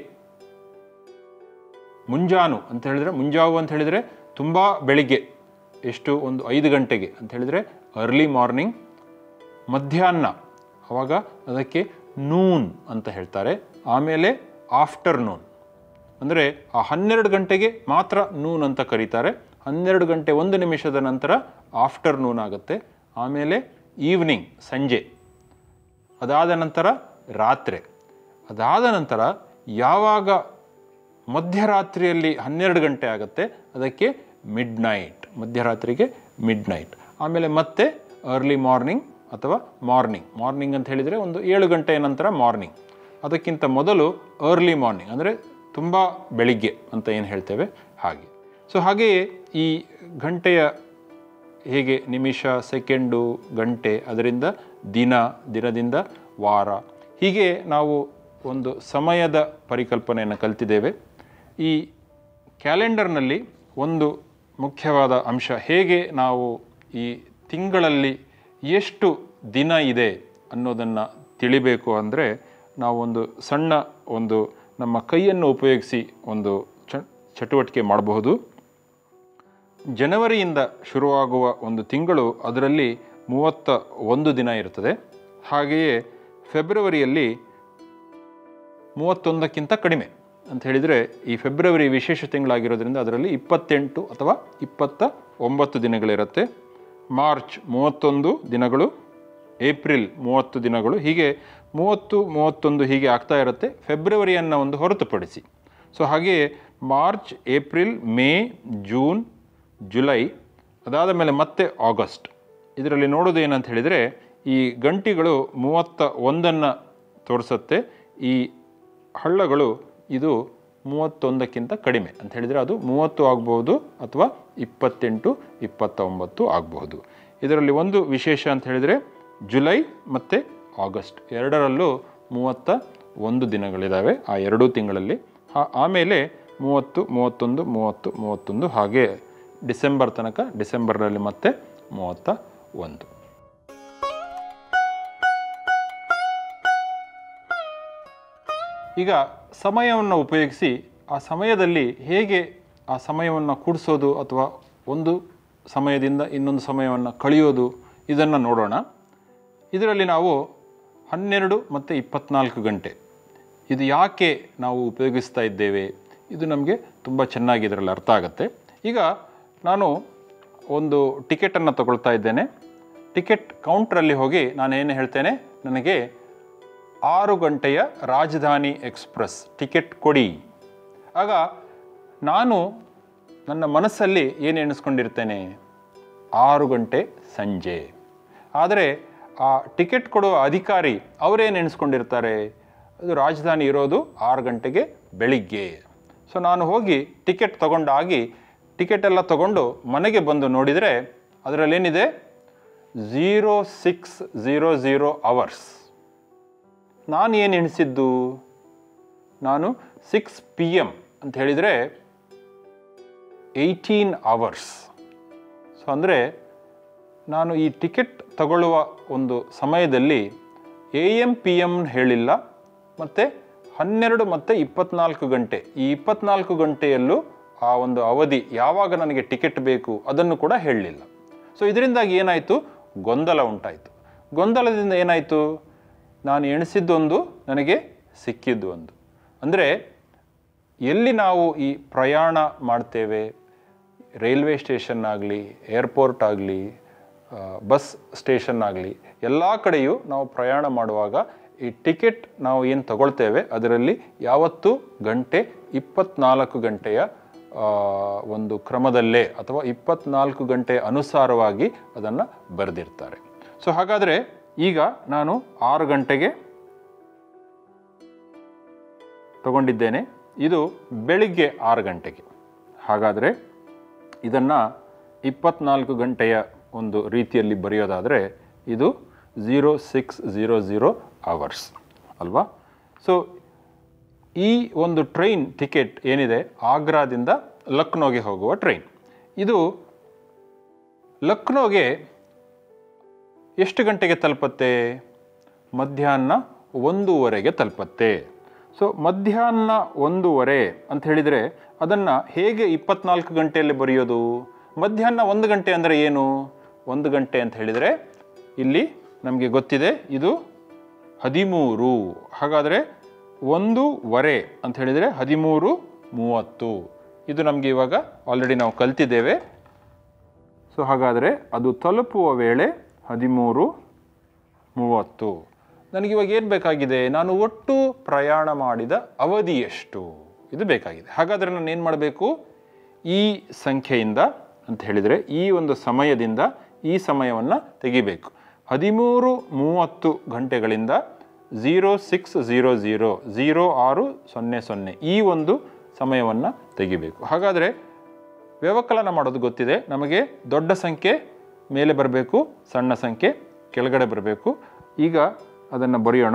ಮುಂಜಾನು ಅಂತ ಹೇಳಿದರೆ ಮುಂಜಾವು ಅಂತ ಹೇಳಿದರೆ ತುಂಬ ಬೆಳಿಗ್ಗೆ ಎಷ್ಟು ಒಂದು ಐದು ಗಂಟೆಗೆ ಅಂತ ಹೇಳಿದರೆ ಅರ್ಲಿ ಮಾರ್ನಿಂಗ್ ಮಧ್ಯಾಹ್ನ ಆವಾಗ ಅದಕ್ಕೆ ನೂನ್ ಅಂತ ಹೇಳ್ತಾರೆ ಆಮೇಲೆ ಆಫ್ಟರ್ನೂನ್ ಅಂದರೆ ಆ ಹನ್ನೆರಡು ಗಂಟೆಗೆ ಮಾತ್ರ ನೂನ್ ಅಂತ ಕರೀತಾರೆ ಹನ್ನೆರಡು ಗಂಟೆ ಒಂದು ನಿಮಿಷದ ನಂತರ ಆಫ್ಟರ್ ನೂನ್ ಆಗುತ್ತೆ ಆಮೇಲೆ ಈವ್ನಿಂಗ್ ಸಂಜೆ ಅದಾದ ನಂತರ ರಾತ್ರಿ ಅದಾದ ನಂತರ ಯಾವಾಗ ಮಧ್ಯರಾತ್ರಿಯಲ್ಲಿ ಹನ್ನೆರಡು ಗಂಟೆ ಆಗುತ್ತೆ ಅದಕ್ಕೆ ಮಿಡ್ ನೈಟ್ ಮಧ್ಯರಾತ್ರಿಗೆ ಮಿಡ್ ನೈಟ್ ಆಮೇಲೆ ಮತ್ತೆ ಅರ್ಲಿ ಮಾರ್ನಿಂಗ್ ಅಥವಾ ಮಾರ್ನಿಂಗ್ ಮಾರ್ನಿಂಗ್ ಅಂತ ಹೇಳಿದರೆ ಒಂದು ಏಳು ಗಂಟೆಯ ನಂತರ ಮಾರ್ನಿಂಗ್ ಅದಕ್ಕಿಂತ ಮೊದಲು ಅರ್ಲಿ ಮಾರ್ನಿಂಗ್ ಅಂದರೆ ತುಂಬ ಬೆಳಿಗ್ಗೆ ಅಂತ ಏನು ಹೇಳ್ತೇವೆ ಹಾಗೆ ಸೊ ಹಾಗೆಯೇ ಈ ಗಂಟೆಯ ಹೇಗೆ ನಿಮಿಷ ಸೆಕೆಂಡು ಗಂಟೆ ಅದರಿಂದ ದಿನ ದಿನದಿಂದ ವಾರ ಹೀಗೆ ನಾವು ಒಂದು ಸಮಯದ ಪರಿಕಲ್ಪನೆಯನ್ನು ಕಲ್ತಿದ್ದೇವೆ ಈ ಕ್ಯಾಲೆಂಡರ್ನಲ್ಲಿ ಒಂದು ಮುಖ್ಯವಾದ ಅಂಶ ಹೇಗೆ ನಾವು ಈ ತಿಂಗಳಲ್ಲಿ ಎಷ್ಟು ದಿನ ಇದೆ ಅನ್ನೋದನ್ನು ತಿಳಿಬೇಕು ಅಂದರೆ ನಾವು ಒಂದು ಸಣ್ಣ ಒಂದು ನಮ್ಮ ಕೈಯನ್ನು ಉಪಯೋಗಿಸಿ ಒಂದು ಚ ಚಟುವಟಿಕೆ ಮಾಡಬಹುದು ಜನವರಿಯಿಂದ ಶುರುವಾಗುವ ಒಂದು ತಿಂಗಳು ಅದರಲ್ಲಿ ಮೂವತ್ತ ಒಂದು ದಿನ ಇರ್ತದೆ ಹಾಗೆಯೇ ಫೆಬ್ರವರಿಯಲ್ಲಿ ಮೂವತ್ತೊಂದಕ್ಕಿಂತ ಕಡಿಮೆ ಅಂತ ಹೇಳಿದರೆ ಈ ಫೆಬ್ರವರಿ ವಿಶೇಷ ತಿಂಗಳಾಗಿರೋದ್ರಿಂದ ಅದರಲ್ಲಿ ಇಪ್ಪತ್ತೆಂಟು ಅಥವಾ ಇಪ್ಪತ್ತ ಒಂಬತ್ತು ದಿನಗಳಿರುತ್ತೆ ಮಾರ್ಚ್ ಮೂವತ್ತೊಂದು ದಿನಗಳು ಏಪ್ರಿಲ್ ಮೂವತ್ತು ದಿನಗಳು ಹೀಗೆ ಮೂವತ್ತು ಮೂವತ್ತೊಂದು ಹೀಗೆ ಆಗ್ತಾ ಇರುತ್ತೆ ಫೆಬ್ರವರಿಯನ್ನು ಒಂದು ಹೊರತುಪಡಿಸಿ ಸೊ ಹಾಗೆಯೇ March April May June July ಅದಾದ ಮೇಲೆ ಮತ್ತೆ ಆಗಸ್ಟ್ ಇದರಲ್ಲಿ ನೋಡೋದು ಏನಂತ ಹೇಳಿದರೆ ಈ ಗಂಟಿಗಳು ಮೂವತ್ತ ಒಂದನ್ನು ತೋರಿಸುತ್ತೆ ಈ ಹಳ್ಳಗಳು ಇದು ಮೂವತ್ತೊಂದಕ್ಕಿಂತ ಕಡಿಮೆ ಅಂತ ಹೇಳಿದರೆ ಅದು ಮೂವತ್ತು ಆಗ್ಬೋದು ಅಥವಾ ಇಪ್ಪತ್ತೆಂಟು ಇಪ್ಪತ್ತೊಂಬತ್ತು ಆಗಬಹುದು ಇದರಲ್ಲಿ ಒಂದು ವಿಶೇಷ ಅಂತ ಹೇಳಿದರೆ ಜುಲೈ ಮತ್ತು ಆಗಸ್ಟ್ ಎರಡರಲ್ಲೂ ಮೂವತ್ತ ಒಂದು ದಿನಗಳಿದ್ದಾವೆ ಆ ಎರಡೂ ತಿಂಗಳಲ್ಲಿ ಆ- ಆಮೇಲೆ ಮೂವತ್ತು ಮೂವತ್ತೊಂದು ಮೂವತ್ತು ಮೂವತ್ತೊಂದು ಹಾಗೆ ಡಿಸೆಂಬರ್ ತನಕ ಡಿಸೆಂಬರ್ನಲ್ಲಿ ಮತ್ತೆ ಮೂವತ್ತ ಒಂದು ಈಗ ಸಮಯವನ್ನು ಉಪಯೋಗಿಸಿ ಆ ಸಮಯದಲ್ಲಿ ಹೇಗೆ ಆ ಸಮಯವನ್ನು ಕೂಡಿಸೋದು ಅಥವಾ ಒಂದು ಸಮಯದಿಂದ ಇನ್ನೊಂದು ಸಮಯವನ್ನು ಕಳೆಯೋದು ಇದನ್ನು ನೋಡೋಣ ಇದರಲ್ಲಿ ನಾವು ಹನ್ನೆರಡು ಮತ್ತು ಇಪ್ಪತ್ನಾಲ್ಕು ಗಂಟೆ ಇದು ಯಾಕೆ ನಾವು ಉಪಯೋಗಿಸ್ತಾ ಇದ್ದೇವೆ ಇದು ನಮಗೆ ತುಂಬ ಚೆನ್ನಾಗಿ ಇದರಲ್ಲಿ ಅರ್ಥ ಆಗುತ್ತೆ ಈಗ ನಾನು ಒಂದು ಟಿಕೆಟನ್ನು ತಗೊಳ್ತಾ ಇದ್ದೇನೆ ಟಿಕೆಟ್ ಕೌಂಟ್ರಲ್ಲಿ ಹೋಗಿ ನಾನು ಏನು ಹೇಳ್ತೇನೆ ನನಗೆ ಆರು ಗಂಟೆಯ ರಾಜಧಾನಿ ಎಕ್ಸ್ಪ್ರೆಸ್ ಟಿಕೆಟ್ ಕೊಡಿ ಆಗ ನಾನು ನನ್ನ ಮನಸ್ಸಲ್ಲಿ ಏನು ಎಣಿಸ್ಕೊಂಡಿರ್ತೇನೆ ಆರು ಗಂಟೆ ಸಂಜೆ ಆದರೆ ಆ ಟಿಕೆಟ್ ಕೊಡುವ ಅಧಿಕಾರಿ ಅವರೇನು ಎಣಿಸ್ಕೊಂಡಿರ್ತಾರೆ ಅದು ರಾಜಧಾನಿ ಇರೋದು ಆರು ಗಂಟೆಗೆ ಬೆಳಿಗ್ಗೆ ಸೊ ನಾನು ಹೋಗಿ ಟಿಕೆಟ್ ತಗೊಂಡಾಗಿ ಟಿಕೆಟ್ ಎಲ್ಲ ತಗೊಂಡು ಮನೆಗೆ ಬಂದು ನೋಡಿದರೆ ಅದರಲ್ಲೇನಿದೆ zero six zero zero hours ನಾನು ಏನು ಎಣಿಸಿದ್ದು ನಾನು ಸಿಕ್ಸ್ ಪಿ ಎಮ್ ಅಂತ ಹೇಳಿದರೆ ಏಯ್ಟೀನ್ ಅವರ್ಸ್ ಸೊ ಅಂದರೆ ನಾನು ಈ ಟಿಕೆಟ್ ತಗೊಳ್ಳುವ ಒಂದು ಸಮಯದಲ್ಲಿ ಎ ಎಮ್ ಪಿ ಎಮ್ ಹೇಳಿಲ್ಲ ಮತ್ತು ಹನ್ನೆರಡು ಮತ್ತು ಇಪ್ಪತ್ನಾಲ್ಕು ಗಂಟೆ ಈ ಇಪ್ಪತ್ನಾಲ್ಕು ಗಂಟೆಯಲ್ಲೂ ಆ ಒಂದು ಅವಧಿ ಯಾವಾಗ ನನಗೆ ಟಿಕೆಟ್ ಬೇಕು ಅದನ್ನು ಕೂಡ ಹೇಳಲಿಲ್ಲ ಸೊ ಇದರಿಂದಾಗಿ ಏನಾಯಿತು ಗೊಂದಲ ಉಂಟಾಯಿತು ಗೊಂದಲದಿಂದ ಏನಾಯಿತು ನಾನು ಎಣಿಸಿದ್ದೊಂದು ನನಗೆ ಸಿಕ್ಕಿದ್ದು ಒಂದು ಅಂದರೆ ಎಲ್ಲಿ ನಾವು ಈ ಪ್ರಯಾಣ ಮಾಡ್ತೇವೆ ರೈಲ್ವೆ ಸ್ಟೇಷನ್ ಆಗಲಿ ಏರ್ಪೋರ್ಟ್ ಆಗಲಿ ಬಸ್ ಸ್ಟೇಷನ್ ಆಗಲಿ ಎಲ್ಲ ಕಡೆಯೂ ನಾವು ಪ್ರಯಾಣ ಮಾಡುವಾಗ ಈ ಟಿಕೆಟ್ ನಾವು ಏನು ತಗೊಳ್ತೇವೆ ಅದರಲ್ಲಿ ಯಾವತ್ತೂ ಗಂಟೆ ಇಪ್ಪತ್ನಾಲ್ಕು ಗಂಟೆಯ ಆ, ಒಂದು ಕ್ರಮದಲ್ಲೇ ಅಥವಾ ಇಪ್ಪತ್ನಾಲ್ಕು ಗಂಟೆ ಅನುಸಾರವಾಗಿ ಅದನ್ನು ಬರೆದಿರ್ತಾರೆ ಸೊ ಹಾಗಾದರೆ ಈಗ ನಾನು ಆರು ಗಂಟೆಗೆ ತಗೊಂಡಿದ್ದೇನೆ ಇದು ಬೆಳಿಗ್ಗೆ ಆರು ಗಂಟೆಗೆ ಹಾಗಾದರೆ ಇದನ್ನು ಇಪ್ಪತ್ನಾಲ್ಕು ಗಂಟೆಯ ಒಂದು ರೀತಿಯಲ್ಲಿ ಬರೆಯೋದಾದರೆ ಇದು zero six zero zero hours ಅಲ್ವಾ ಸೊ ಈ ಒಂದು ಟ್ರೈನ್ ಟಿಕೆಟ್ ಏನಿದೆ ಆಗ್ರಾದಿಂದ ಲಕ್ನೋಗೆ ಹೋಗುವ ಟ್ರೈನ್ ಇದು ಲಕ್ನೋಗೆ ಎಷ್ಟು ಗಂಟೆಗೆ ತಲುಪತ್ತೆ ಮಧ್ಯಾಹ್ನ ಒಂದೂವರೆಗೆ ತಲುಪತ್ತೆ ಸೊ ಮಧ್ಯಾಹ್ನ ಒಂದೂವರೆ ಅಂತ ಹೇಳಿದರೆ ಅದನ್ನು ಹೇಗೆ ಇಪ್ಪತ್ನಾಲ್ಕು ಗಂಟೆಯಲ್ಲಿ ಬರೆಯೋದು ಮಧ್ಯಾಹ್ನ ಒಂದು ಗಂಟೆ ಅಂದರೆ ಏನು ಒಂದು ಗಂಟೆ ಅಂತ ಹೇಳಿದರೆ ಇಲ್ಲಿ ನಮಗೆ ಗೊತ್ತಿದೆ ಇದು ಹದಿಮೂರು ಹಾಗಾದರೆ ಒಂದೂವರೆ ಅಂತ ಹೇಳಿದರೆ ಹದಿಮೂರು ಮೂವತ್ತು ಇದು ನಮಗೆ ಇವಾಗ ಆಲ್ರೆಡಿ ನಾವು ಕಲ್ತಿದ್ದೇವೆ ಸೊ ಹಾಗಾದರೆ ಅದು ತಲುಪುವ ವೇಳೆ ಹದಿಮೂರು ಮೂವತ್ತು ನನಗಿವಾಗ ಏನು ಬೇಕಾಗಿದೆ ನಾನು ಒಟ್ಟು ಪ್ರಯಾಣ ಮಾಡಿದ ಅವಧಿ ಎಷ್ಟು ಇದು ಬೇಕಾಗಿದೆ ಹಾಗಾದರೆ ನಾನು ಏನು ಮಾಡಬೇಕು ಈ ಸಂಖ್ಯೆಯಿಂದ ಅಂತ ಹೇಳಿದರೆ ಈ ಒಂದು ಸಮಯದಿಂದ ಈ ಸಮಯವನ್ನು ತೆಗಿಬೇಕು ಹದಿಮೂರು ಮೂವತ್ತು ಗಂಟೆಗಳಿಂದ zero six zero zero zero ಆರು ಸೊನ್ನೆ ಸೊನ್ನೆ ಈ ಒಂದು ಸಮಯವನ್ನು ತೆಗಿಬೇಕು ಹಾಗಾದರೆ ವ್ಯವಕಲನ ಮಾಡೋದು ಗೊತ್ತಿದೆ ನಮಗೆ ದೊಡ್ಡ ಸಂಖ್ಯೆ ಮೇಲೆ ಬರಬೇಕು ಸಣ್ಣ ಸಂಖ್ಯೆ ಕೆಳಗಡೆ ಬರಬೇಕು ಈಗ ಅದನ್ನು ಬರೆಯೋಣ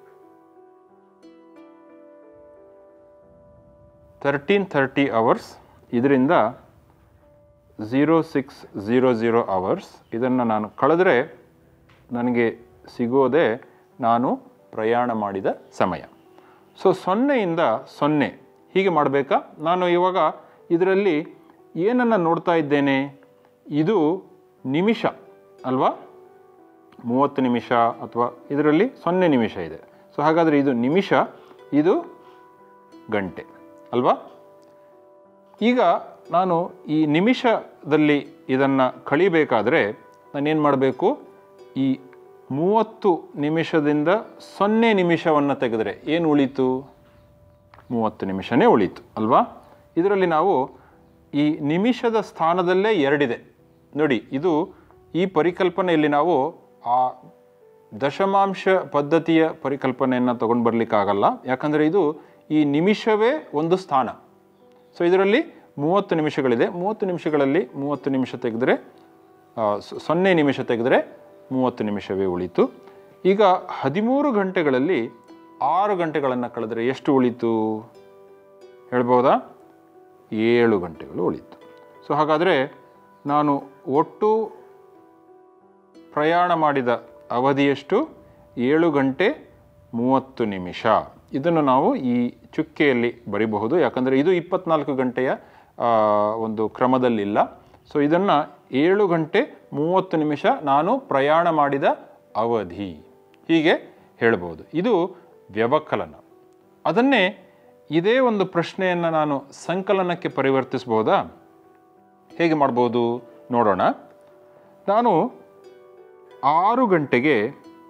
ತರ್ಟೀನ್ ತರ್ಟಿ ಅವರ್ಸ್ ಇದರಿಂದ zero six zero zero hours ಇದನ್ನು ನಾನು ಕಳೆದ್ರೆ ನನಗೆ ಸಿಗೋದೇ ನಾನು ಪ್ರಯಾಣ ಮಾಡಿದ ಸಮಯ ಸೊ ಸೊನ್ನೆಯಿಂದ ಸೊನ್ನೆ ಹೀಗೆ ಮಾಡಬೇಕಾ ನಾನು ಇವಾಗ ಇದರಲ್ಲಿ ಏನನ್ನು ನೋಡ್ತಾ ಇದ್ದೇನೆ ಇದು ನಿಮಿಷ ಅಲ್ವಾ ಮೂವತ್ತು ನಿಮಿಷ ಅಥವಾ ಇದರಲ್ಲಿ ಸೊನ್ನೆ ನಿಮಿಷ ಇದೆ ಸೊ ಹಾಗಾದರೆ ಇದು ನಿಮಿಷ ಇದು ಗಂಟೆ ಅಲ್ವಾ ಈಗ ನಾನು ಈ ನಿಮಿಷದಲ್ಲಿ ಇದನ್ನು ಕಳಿಬೇಕಾದ್ರೆ ನಾನೇನು ಮಾಡಬೇಕು ಈ ಮೂವತ್ತು ನಿಮಿಷದಿಂದ ಸೊನ್ನೆ ನಿಮಿಷವನ್ನು ತೆಗೆದರೆ ಏನು ಉಳೀತು ಮೂವತ್ತು ನಿಮಿಷನೇ ಉಳೀತು ಅಲ್ವಾ ಇದರಲ್ಲಿ ನಾವು ಈ ನಿಮಿಷದ ಸ್ಥಾನದಲ್ಲೇ ಎರಡಿದೆ ನೋಡಿ ಇದು ಈ ಪರಿಕಲ್ಪನೆಯಲ್ಲಿ ನಾವು ಆ ದಶಮಾಂಶ ಪದ್ಧತಿಯ ಪರಿಕಲ್ಪನೆಯನ್ನು ತಗೊಂಡು ಬರಲಿಕ್ಕಾಗಲ್ಲ ಯಾಕಂದರೆ ಇದು ಈ ನಿಮಿಷವೇ ಒಂದು ಸ್ಥಾನ ಸೊ ಇದರಲ್ಲಿ ಮೂವತ್ತು ನಿಮಿಷಗಳಿದೆ ಮೂವತ್ತು ನಿಮಿಷಗಳಲ್ಲಿ ಮೂವತ್ತು ನಿಮಿಷ ತೆಗೆದರೆ ಆ, ಸೊ- ಸೊನ್ನೆ ನಿಮಿಷ ತೆಗೆದರೆ ಮೂವತ್ತು ನಿಮಿಷವೇ ಉಳಿತು ಈಗ ಹದಿಮೂರು ಗಂಟೆಗಳಲ್ಲಿ ಆರು ಗಂಟೆಗಳನ್ನು ಕಳೆದರೆ ಎಷ್ಟು ಉಳಿತು ಹೇಳ್ಬೋದಾ ಏಳು ಗಂಟೆಗಳು ಉಳಿತು ಸೊ ಹಾಗಾದರೆ ನಾನು ಒಟ್ಟು ಪ್ರಯಾಣ ಮಾಡಿದ ಅವಧಿ ಎಷ್ಟು ಏಳು ಗಂಟೆ ಮೂವತ್ತು ನಿಮಿಷ ಇದನ್ನು ನಾವು ಈ ಚುಕ್ಕೆಯಲ್ಲಿ ಬರಿಬಹುದು ಯಾಕಂದರೆ ಇದು ಇಪ್ಪತ್ನಾಲ್ಕು ಗಂಟೆಯ ಆ, ಒಂದು ಕ್ರಮದಲ್ಲಿಲ್ಲ ಸೊ ಇದನ್ನು ಏಳು ಗಂಟೆ ಮೂವತ್ತು ನಿಮಿಷ ನಾನು ಪ್ರಯಾಣ ಮಾಡಿದ ಅವಧಿ ಹೀಗೆ ಹೇಳ್ಬೋದು ಇದು ವ್ಯವಕಲನ ಅದನ್ನೇ ಇದೇ ಒಂದು ಪ್ರಶ್ನೆಯನ್ನು ನಾನು ಸಂಕಲನಕ್ಕೆ ಪರಿವರ್ತಿಸ್ಬೋದಾ ಹೇಗೆ ಮಾಡ್ಬೋದು ನೋಡೋಣ ನಾನು ಆರು ಗಂಟೆಗೆ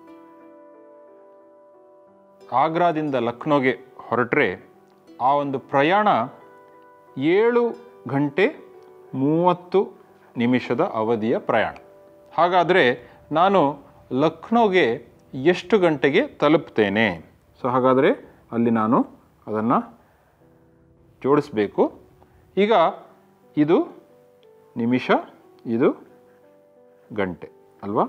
ಆಗ್ರಾದಿಂದ ಲಕ್ನೋಗೆ ಹೊರಟ್ರೆ ಆ ಒಂದು ಪ್ರಯಾಣ ಏಳು ಗಂಟೆ ಮೂವತ್ತು ನಿಮಿಷದ ಅವಧಿಯ ಪ್ರಯಾಣ ಹಾಗಾದರೆ ನಾನು ಲಕ್ನೋಗೆ ಎಷ್ಟು ಗಂಟೆಗೆ ತಲುಪ್ತೇನೆ ಸೊ ಹಾಗಾದರೆ ಅಲ್ಲಿ ನಾನು ಅದನ್ನು ಜೋಡಿಸ್ಬೇಕು ಈಗ ಇದು ನಿಮಿಷ ಇದು ಗಂಟೆ ಅಲ್ವಾ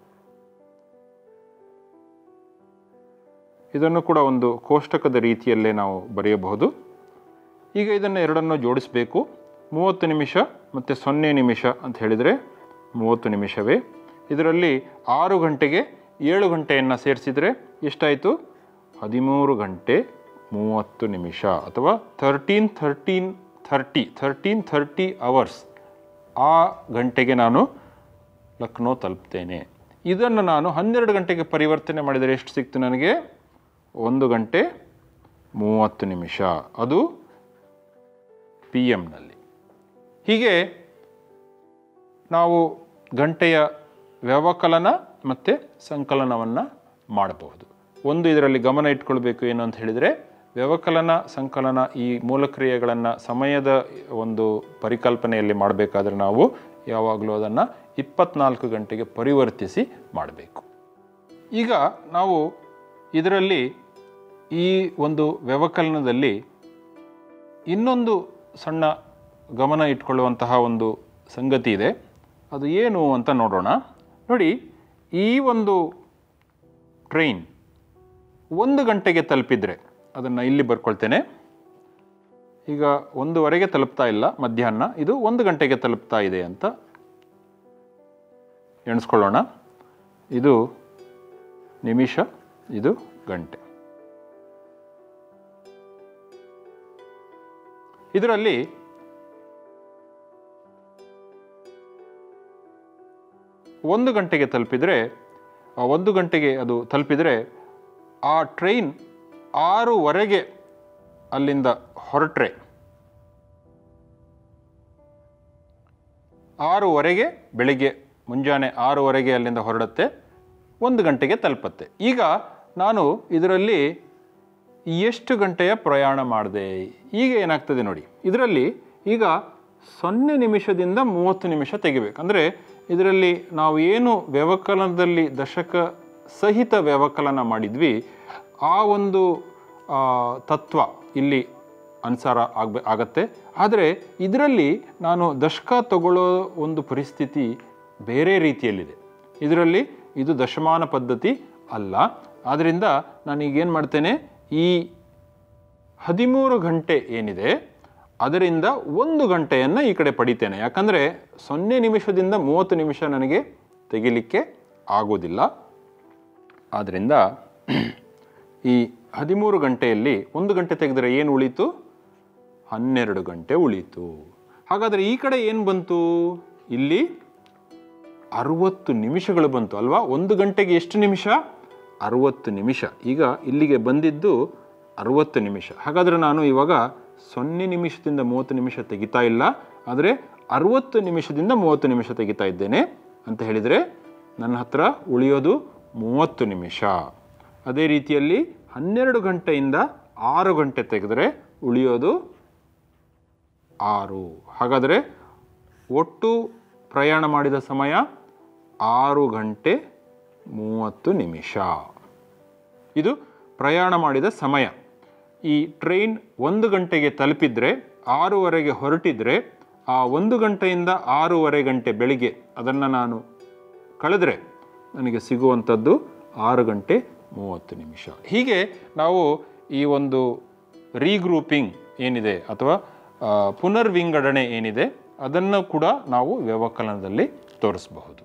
ಇದನ್ನು ಕೂಡ ಒಂದು ಕೋಷ್ಟಕದ ರೀತಿಯಲ್ಲೇ ನಾವು ಬರೆಯಬಹುದು ಈಗ ಇದನ್ನು ಎರಡನ್ನು ಜೋಡಿಸಬೇಕು ಮೂವತ್ತು ನಿಮಿಷ ಮತ್ತು ಸೊನ್ನೆ ನಿಮಿಷ ಅಂತ ಹೇಳಿದರೆ ಮೂವತ್ತು ನಿಮಿಷವೇ ಇದರಲ್ಲಿ ಆರು ಗಂಟೆಗೆ ಏಳು ಗಂಟೆಯನ್ನು ಸೇರಿಸಿದರೆ ಎಷ್ಟಾಯಿತು ಹದಿಮೂರು ಗಂಟೆ ಮೂವತ್ತು ನಿಮಿಷ ಅಥವಾ thirteen thirteen thirty thirteen thirty hours ಆ ಗಂಟೆಗೆ ನಾನು ಲಕ್ನೋ ತಲುಪ್ತೇನೆ ಇದನ್ನು ನಾನು ಹನ್ನೆರಡು ಗಂಟೆಗೆ ಪರಿವರ್ತನೆ ಮಾಡಿದರೆ ಎಷ್ಟು ಸಿಕ್ತು ನನಗೆ ಒಂದು ಗಂಟೆ ಮೂವತ್ತು ನಿಮಿಷ ಅದು ಪಿ ಎಮ್ನಲ್ಲಿ ಹೀಗೆ ನಾವು ಗಂಟೆಯ ವ್ಯವಕಲನ ಮತ್ತು ಸಂಕಲನವನ್ನು ಮಾಡಬಹುದು ಒಂದು ಇದರಲ್ಲಿ ಗಮನ ಇಟ್ಕೊಳ್ಬೇಕು ಏನು ಅಂತ ಹೇಳಿದರೆ ವ್ಯವಕಲನ ಸಂಕಲನ ಈ ಮೂಲಕ್ರಿಯೆಗಳನ್ನು ಸಮಯದ ಒಂದು ಪರಿಕಲ್ಪನೆಯಲ್ಲಿ ಮಾಡಬೇಕಾದ್ರೆ ನಾವು ಯಾವಾಗಲೂ ಅದನ್ನು ಇಪ್ಪತ್ನಾಲ್ಕು ಗಂಟೆಗೆ ಪರಿವರ್ತಿಸಿ ಮಾಡಬೇಕು ಈಗ ನಾವು ಇದರಲ್ಲಿ ಈ ಒಂದು ವ್ಯವಕಲನದಲ್ಲಿ ಇನ್ನೊಂದು ಸಣ್ಣ ಗಮನ ಇಟ್ಕೊಳ್ಳುವಂತಹ ಒಂದು ಸಂಗತಿ ಇದೆ ಅದು ಏನು ಅಂತ ನೋಡೋಣ ನೋಡಿ ಈ ಒಂದು ಟ್ರೈನ್ ಒಂದು ಗಂಟೆಗೆ ತಲುಪಿದರೆ ಅದನ್ನು ಇಲ್ಲಿ ಬರ್ಕೊಳ್ತೇನೆ ಈಗ ಒಂದುವರೆಗೆ ತಲುಪ್ತಾ ಇಲ್ಲ ಮಧ್ಯಾಹ್ನ ಇದು ಒಂದು ಗಂಟೆಗೆ ತಲುಪ್ತಾ ಇದೆ ಅಂತ ಎಣಿಸ್ಕೊಳ್ಳೋಣ ಇದು ನಿಮಿಷ ಇದು ಗಂಟೆ ಇದರಲ್ಲಿ ಒಂದು ಗಂಟೆಗೆ ತಲುಪಿದರೆ ಆ ಒಂದು ಗಂಟೆಗೆ ಅದು ತಲುಪಿದರೆ ಆ ಟ್ರೈನ್ ಆರೂವರೆಗೆ ಅಲ್ಲಿಂದ ಹೊರಟ್ರೆ ಆರೂವರೆಗೆ ಬೆಳಿಗ್ಗೆ ಮುಂಜಾನೆ ಆರೂವರೆಗೆ ಅಲ್ಲಿಂದ ಹೊರಡುತ್ತೆ ಒಂದು ಗಂಟೆಗೆ ತಲುಪುತ್ತೆ ಈಗ ನಾನು ಇದರಲ್ಲಿ ಎಷ್ಟು ಗಂಟೆಯ ಪ್ರಯಾಣ ಮಾಡಿದೆ ಈಗ ಏನಾಗ್ತದೆ ನೋಡಿ ಇದರಲ್ಲಿ ಈಗ ಸೊನ್ನೆ ನಿಮಿಷದಿಂದ ಮೂವತ್ತು ನಿಮಿಷ ತೆಗಿಬೇಕು ಅಂದರೆ ಇದರಲ್ಲಿ ನಾವು ಏನು ವ್ಯವಕಲನದಲ್ಲಿ ದಶಕ ಸಹಿತ ವ್ಯವಕಲನ ಮಾಡಿದ್ವಿ ಆ ಒಂದು ಆ, ತತ್ವ ಇಲ್ಲಿ ಅನುಸಾರ ಆಗ್ಬೇ ಆಗತ್ತೆ ಆದರೆ ಇದರಲ್ಲಿ ನಾನು ದಶಕ ತಗೊಳ್ಳೋ ಒಂದು ಪರಿಸ್ಥಿತಿ ಬೇರೆ ರೀತಿಯಲ್ಲಿದೆ ಇದರಲ್ಲಿ ಇದು ದಶಮಾನ ಪದ್ಧತಿ ಅಲ್ಲ ಆದ್ದರಿಂದ ನಾನೀಗೇನು ಮಾಡ್ತೇನೆ ಈ ಹದಿಮೂರು ಗಂಟೆ ಏನಿದೆ ಅದರಿಂದ ಒಂದು ಗಂಟೆಯನ್ನು ಈ ಕಡೆ ಪಡಿತೇನೆ ಯಾಕಂದರೆ ಸೊನ್ನೆ ನಿಮಿಷದಿಂದ ಮೂವತ್ತು ನಿಮಿಷ ನನಗೆ ತೆಗಿಲಿಕ್ಕೆ ಆಗೋದಿಲ್ಲ ಆದ್ದರಿಂದ ಈ ಹದಿಮೂರು ಗಂಟೆಯಲ್ಲಿ ಒಂದು ಗಂಟೆ ತೆಗೆದರೆ ಏನು ಉಳೀತು ಹನ್ನೆರಡು ಗಂಟೆ ಉಳೀತು ಹಾಗಾದರೆ ಈ ಕಡೆ ಏನು ಬಂತು ಇಲ್ಲಿ ಅರುವತ್ತು ನಿಮಿಷಗಳು ಬಂತು ಅಲ್ವಾ ಒಂದು ಗಂಟೆಗೆ ಎಷ್ಟು ನಿಮಿಷ ಅರುವತ್ತು ನಿಮಿಷ ಈಗ ಇಲ್ಲಿಗೆ ಬಂದಿದ್ದು ಅರುವತ್ತು ನಿಮಿಷ ಹಾಗಾದರೆ ನಾನು ಇವಾಗ ಸೊನ್ನೆ ನಿಮಿಷದಿಂದ ಮೂವತ್ತು ನಿಮಿಷ ತೆಗಿತಾ ಇಲ್ಲ ಆದರೆ ಅರುವತ್ತು ನಿಮಿಷದಿಂದ ಮೂವತ್ತು ನಿಮಿಷ ತೆಗಿತಾ ಇದ್ದೇನೆ ಅಂತ ಹೇಳಿದರೆ ನನ್ನ ಹತ್ರ ಉಳಿಯೋದು ಮೂವತ್ತು ನಿಮಿಷ ಅದೇ ರೀತಿಯಲ್ಲಿ ಹನ್ನೆರಡು ಗಂಟೆಯಿಂದ ಆರು ಗಂಟೆ ತೆಗೆದರೆ ಉಳಿಯೋದು ಆರು ಹಾಗಾದರೆ ಒಟ್ಟು ಪ್ರಯಾಣ ಮಾಡಿದ ಸಮಯ ಆರು ಗಂಟೆ ಮೂವತ್ತು ನಿಮಿಷ ಇದು ಪ್ರಯಾಣ ಮಾಡಿದ ಸಮಯ ಈ ಟ್ರೈನ್ ಒಂದು ಗಂಟೆಗೆ ತಲುಪಿದರೆ ಆರೂವರೆಗೆ ಹೊರಟಿದ್ರೆ ಆ ಒಂದು ಗಂಟೆಯಿಂದ ಆರೂವರೆ ಗಂಟೆ ಬೆಳಿಗ್ಗೆ ಅದನ್ನು ನಾನು ಕಳೆದ್ರೆ ನನಗೆ ಸಿಗುವಂಥದ್ದು ಆರು ಗಂಟೆ ಮೂವತ್ತು ನಿಮಿಷ ಹೀಗೆ ನಾವು ಈ ಒಂದು ರೀಗ್ರೂಪಿಂಗ್ ಏನಿದೆ ಅಥವಾ ಆ, ಪುನರ್ವಿಂಗಡಣೆ ಏನಿದೆ ಅದನ್ನು ಕೂಡ ನಾವು ವ್ಯವಕಲನದಲ್ಲಿ ತೋರಿಸಬಹುದು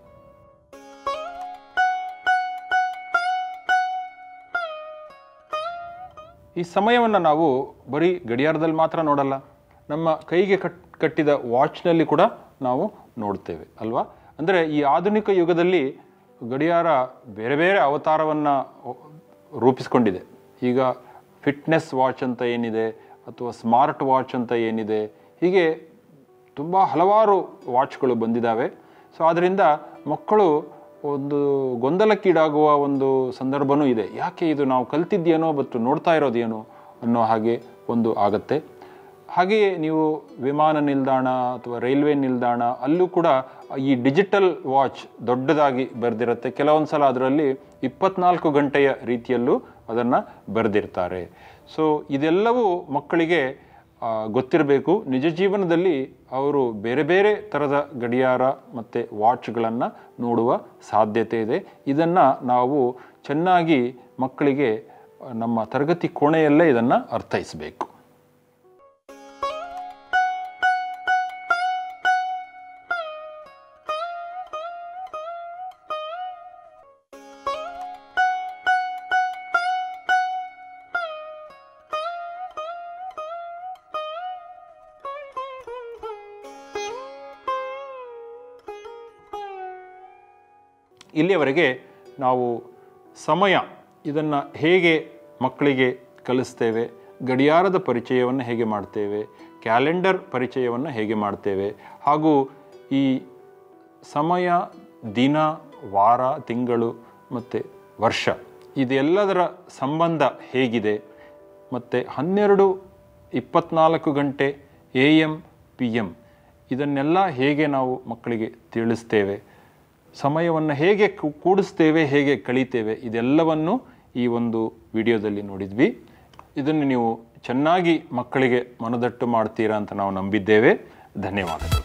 ಈ ಸಮಯವನ್ನು ನಾವು ಬರೀ ಗಡಿಯಾರದಲ್ಲಿ ಮಾತ್ರ ನೋಡಲ್ಲ ನಮ್ಮ ಕೈಗೆ ಕಟ್ ಕಟ್ಟಿದ ವಾಚ್ನಲ್ಲಿ ಕೂಡ ನಾವು ನೋಡ್ತೇವೆ ಅಲ್ವಾ ಅಂದರೆ ಈ ಆಧುನಿಕ ಯುಗದಲ್ಲಿ ಗಡಿಯಾರ ಬೇರೆ ಬೇರೆ ಅವತಾರವನ್ನು ರೂಪಿಸ್ಕೊಂಡಿದೆ ಈಗ ಫಿಟ್ನೆಸ್ ವಾಚ್ ಅಂತ ಏನಿದೆ ಅಥವಾ ಸ್ಮಾರ್ಟ್ ವಾಚ್ ಅಂತ ಏನಿದೆ ಹೀಗೆ ತುಂಬ ಹಲವಾರು ವಾಚ್ಗಳು ಬಂದಿದ್ದಾವೆ ಸೊ ಆದ್ದರಿಂದ ಮಕ್ಕಳು ಒಂದು ಗೊಂದಲಕ್ಕೀಡಾಗುವ ಒಂದು ಸಂದರ್ಭನೂ ಇದೆ ಯಾಕೆ ಇದು ನಾವು ಕಲ್ತಿದ್ದೇನೋ ಬಟ್ ನೋಡ್ತಾ ಇರೋದೇನೋ ಅನ್ನೋ ಹಾಗೆ ಒಂದು ಆಗತ್ತೆ ಹಾಗೆಯೇ ನೀವು ವಿಮಾನ ನಿಲ್ದಾಣ ಅಥವಾ ರೈಲ್ವೆ ನಿಲ್ದಾಣ ಅಲ್ಲೂ ಕೂಡ ಈ ಡಿಜಿಟಲ್ ವಾಚ್ ದೊಡ್ಡದಾಗಿ ಬರೆದಿರುತ್ತೆ ಕೆಲವೊಂದು ಸಲ ಅದರಲ್ಲಿ ಇಪ್ಪತ್ನಾಲ್ಕು ಗಂಟೆಯ ರೀತಿಯಲ್ಲೂ ಅದನ್ನು ಬರೆದಿರ್ತಾರೆ ಸೊ ಇದೆಲ್ಲವೂ ಮಕ್ಕಳಿಗೆ ಆ, ಗೊತ್ತಿರಬೇಕು ನಿಜ ಜೀವನದಲ್ಲಿ ಅವರು ಬೇರೆ ಬೇರೆ ಥರದ ಗಡಿಯಾರ ಮತ್ತು ವಾಚ್ಗಳನ್ನು ನೋಡುವ ಸಾಧ್ಯತೆ ಇದೆ ಇದನ್ನು ನಾವು ಚೆನ್ನಾಗಿ ಮಕ್ಕಳಿಗೆ ಆ, ನಮ್ಮ ತರಗತಿ ಕೋಣೆಯಲ್ಲೇ ಇದನ್ನು ಅರ್ಥೈಸಬೇಕು ಇಲ್ಲಿಯವರೆಗೆ ನಾವು ಸಮಯ ಇದನ್ನು ಹೇಗೆ ಮಕ್ಕಳಿಗೆ ಕಲಿಸ್ತೇವೆ ಗಡಿಯಾರದ ಪರಿಚಯವನ್ನು ಹೇಗೆ ಮಾಡ್ತೇವೆ ಕ್ಯಾಲೆಂಡರ್ ಪರಿಚಯವನ್ನು ಹೇಗೆ ಮಾಡ್ತೇವೆ ಹಾಗೂ ಈ ಸಮಯ ದಿನ ವಾರ ತಿಂಗಳು ಮತ್ತು ವರ್ಷ ಇದೆಲ್ಲದರ ಸಂಬಂಧ ಹೇಗಿದೆ ಮತ್ತು ಹನ್ನೆರಡು ಇಪ್ಪತ್ನಾಲ್ಕು ಗಂಟೆ ಎ ಎಮ್ ಪಿ ಎಮ್ ಇದನ್ನೆಲ್ಲ ಹೇಗೆ ನಾವು ಮಕ್ಕಳಿಗೆ ತಿಳಿಸ್ತೇವೆ ಸಮಯವನ್ನು ಹೇಗೆ ಕು- ಕೂಡಿಸ್ತೇವೆ ಹೇಗೆ ಕಳೀತೇವೆ ಇದೆಲ್ಲವನ್ನು ಈ ಒಂದು ವಿಡಿಯೋದಲ್ಲಿ ನೋಡಿದ್ವಿ ಇದನ್ನು ನೀವು ಚೆನ್ನಾಗಿ ಮಕ್ಕಳಿಗೆ ಮನದಟ್ಟು ಮಾಡ್ತೀರಾ ಅಂತ ನಾವು ನಂಬಿದ್ದೇವೆ ಧನ್ಯವಾದಗಳು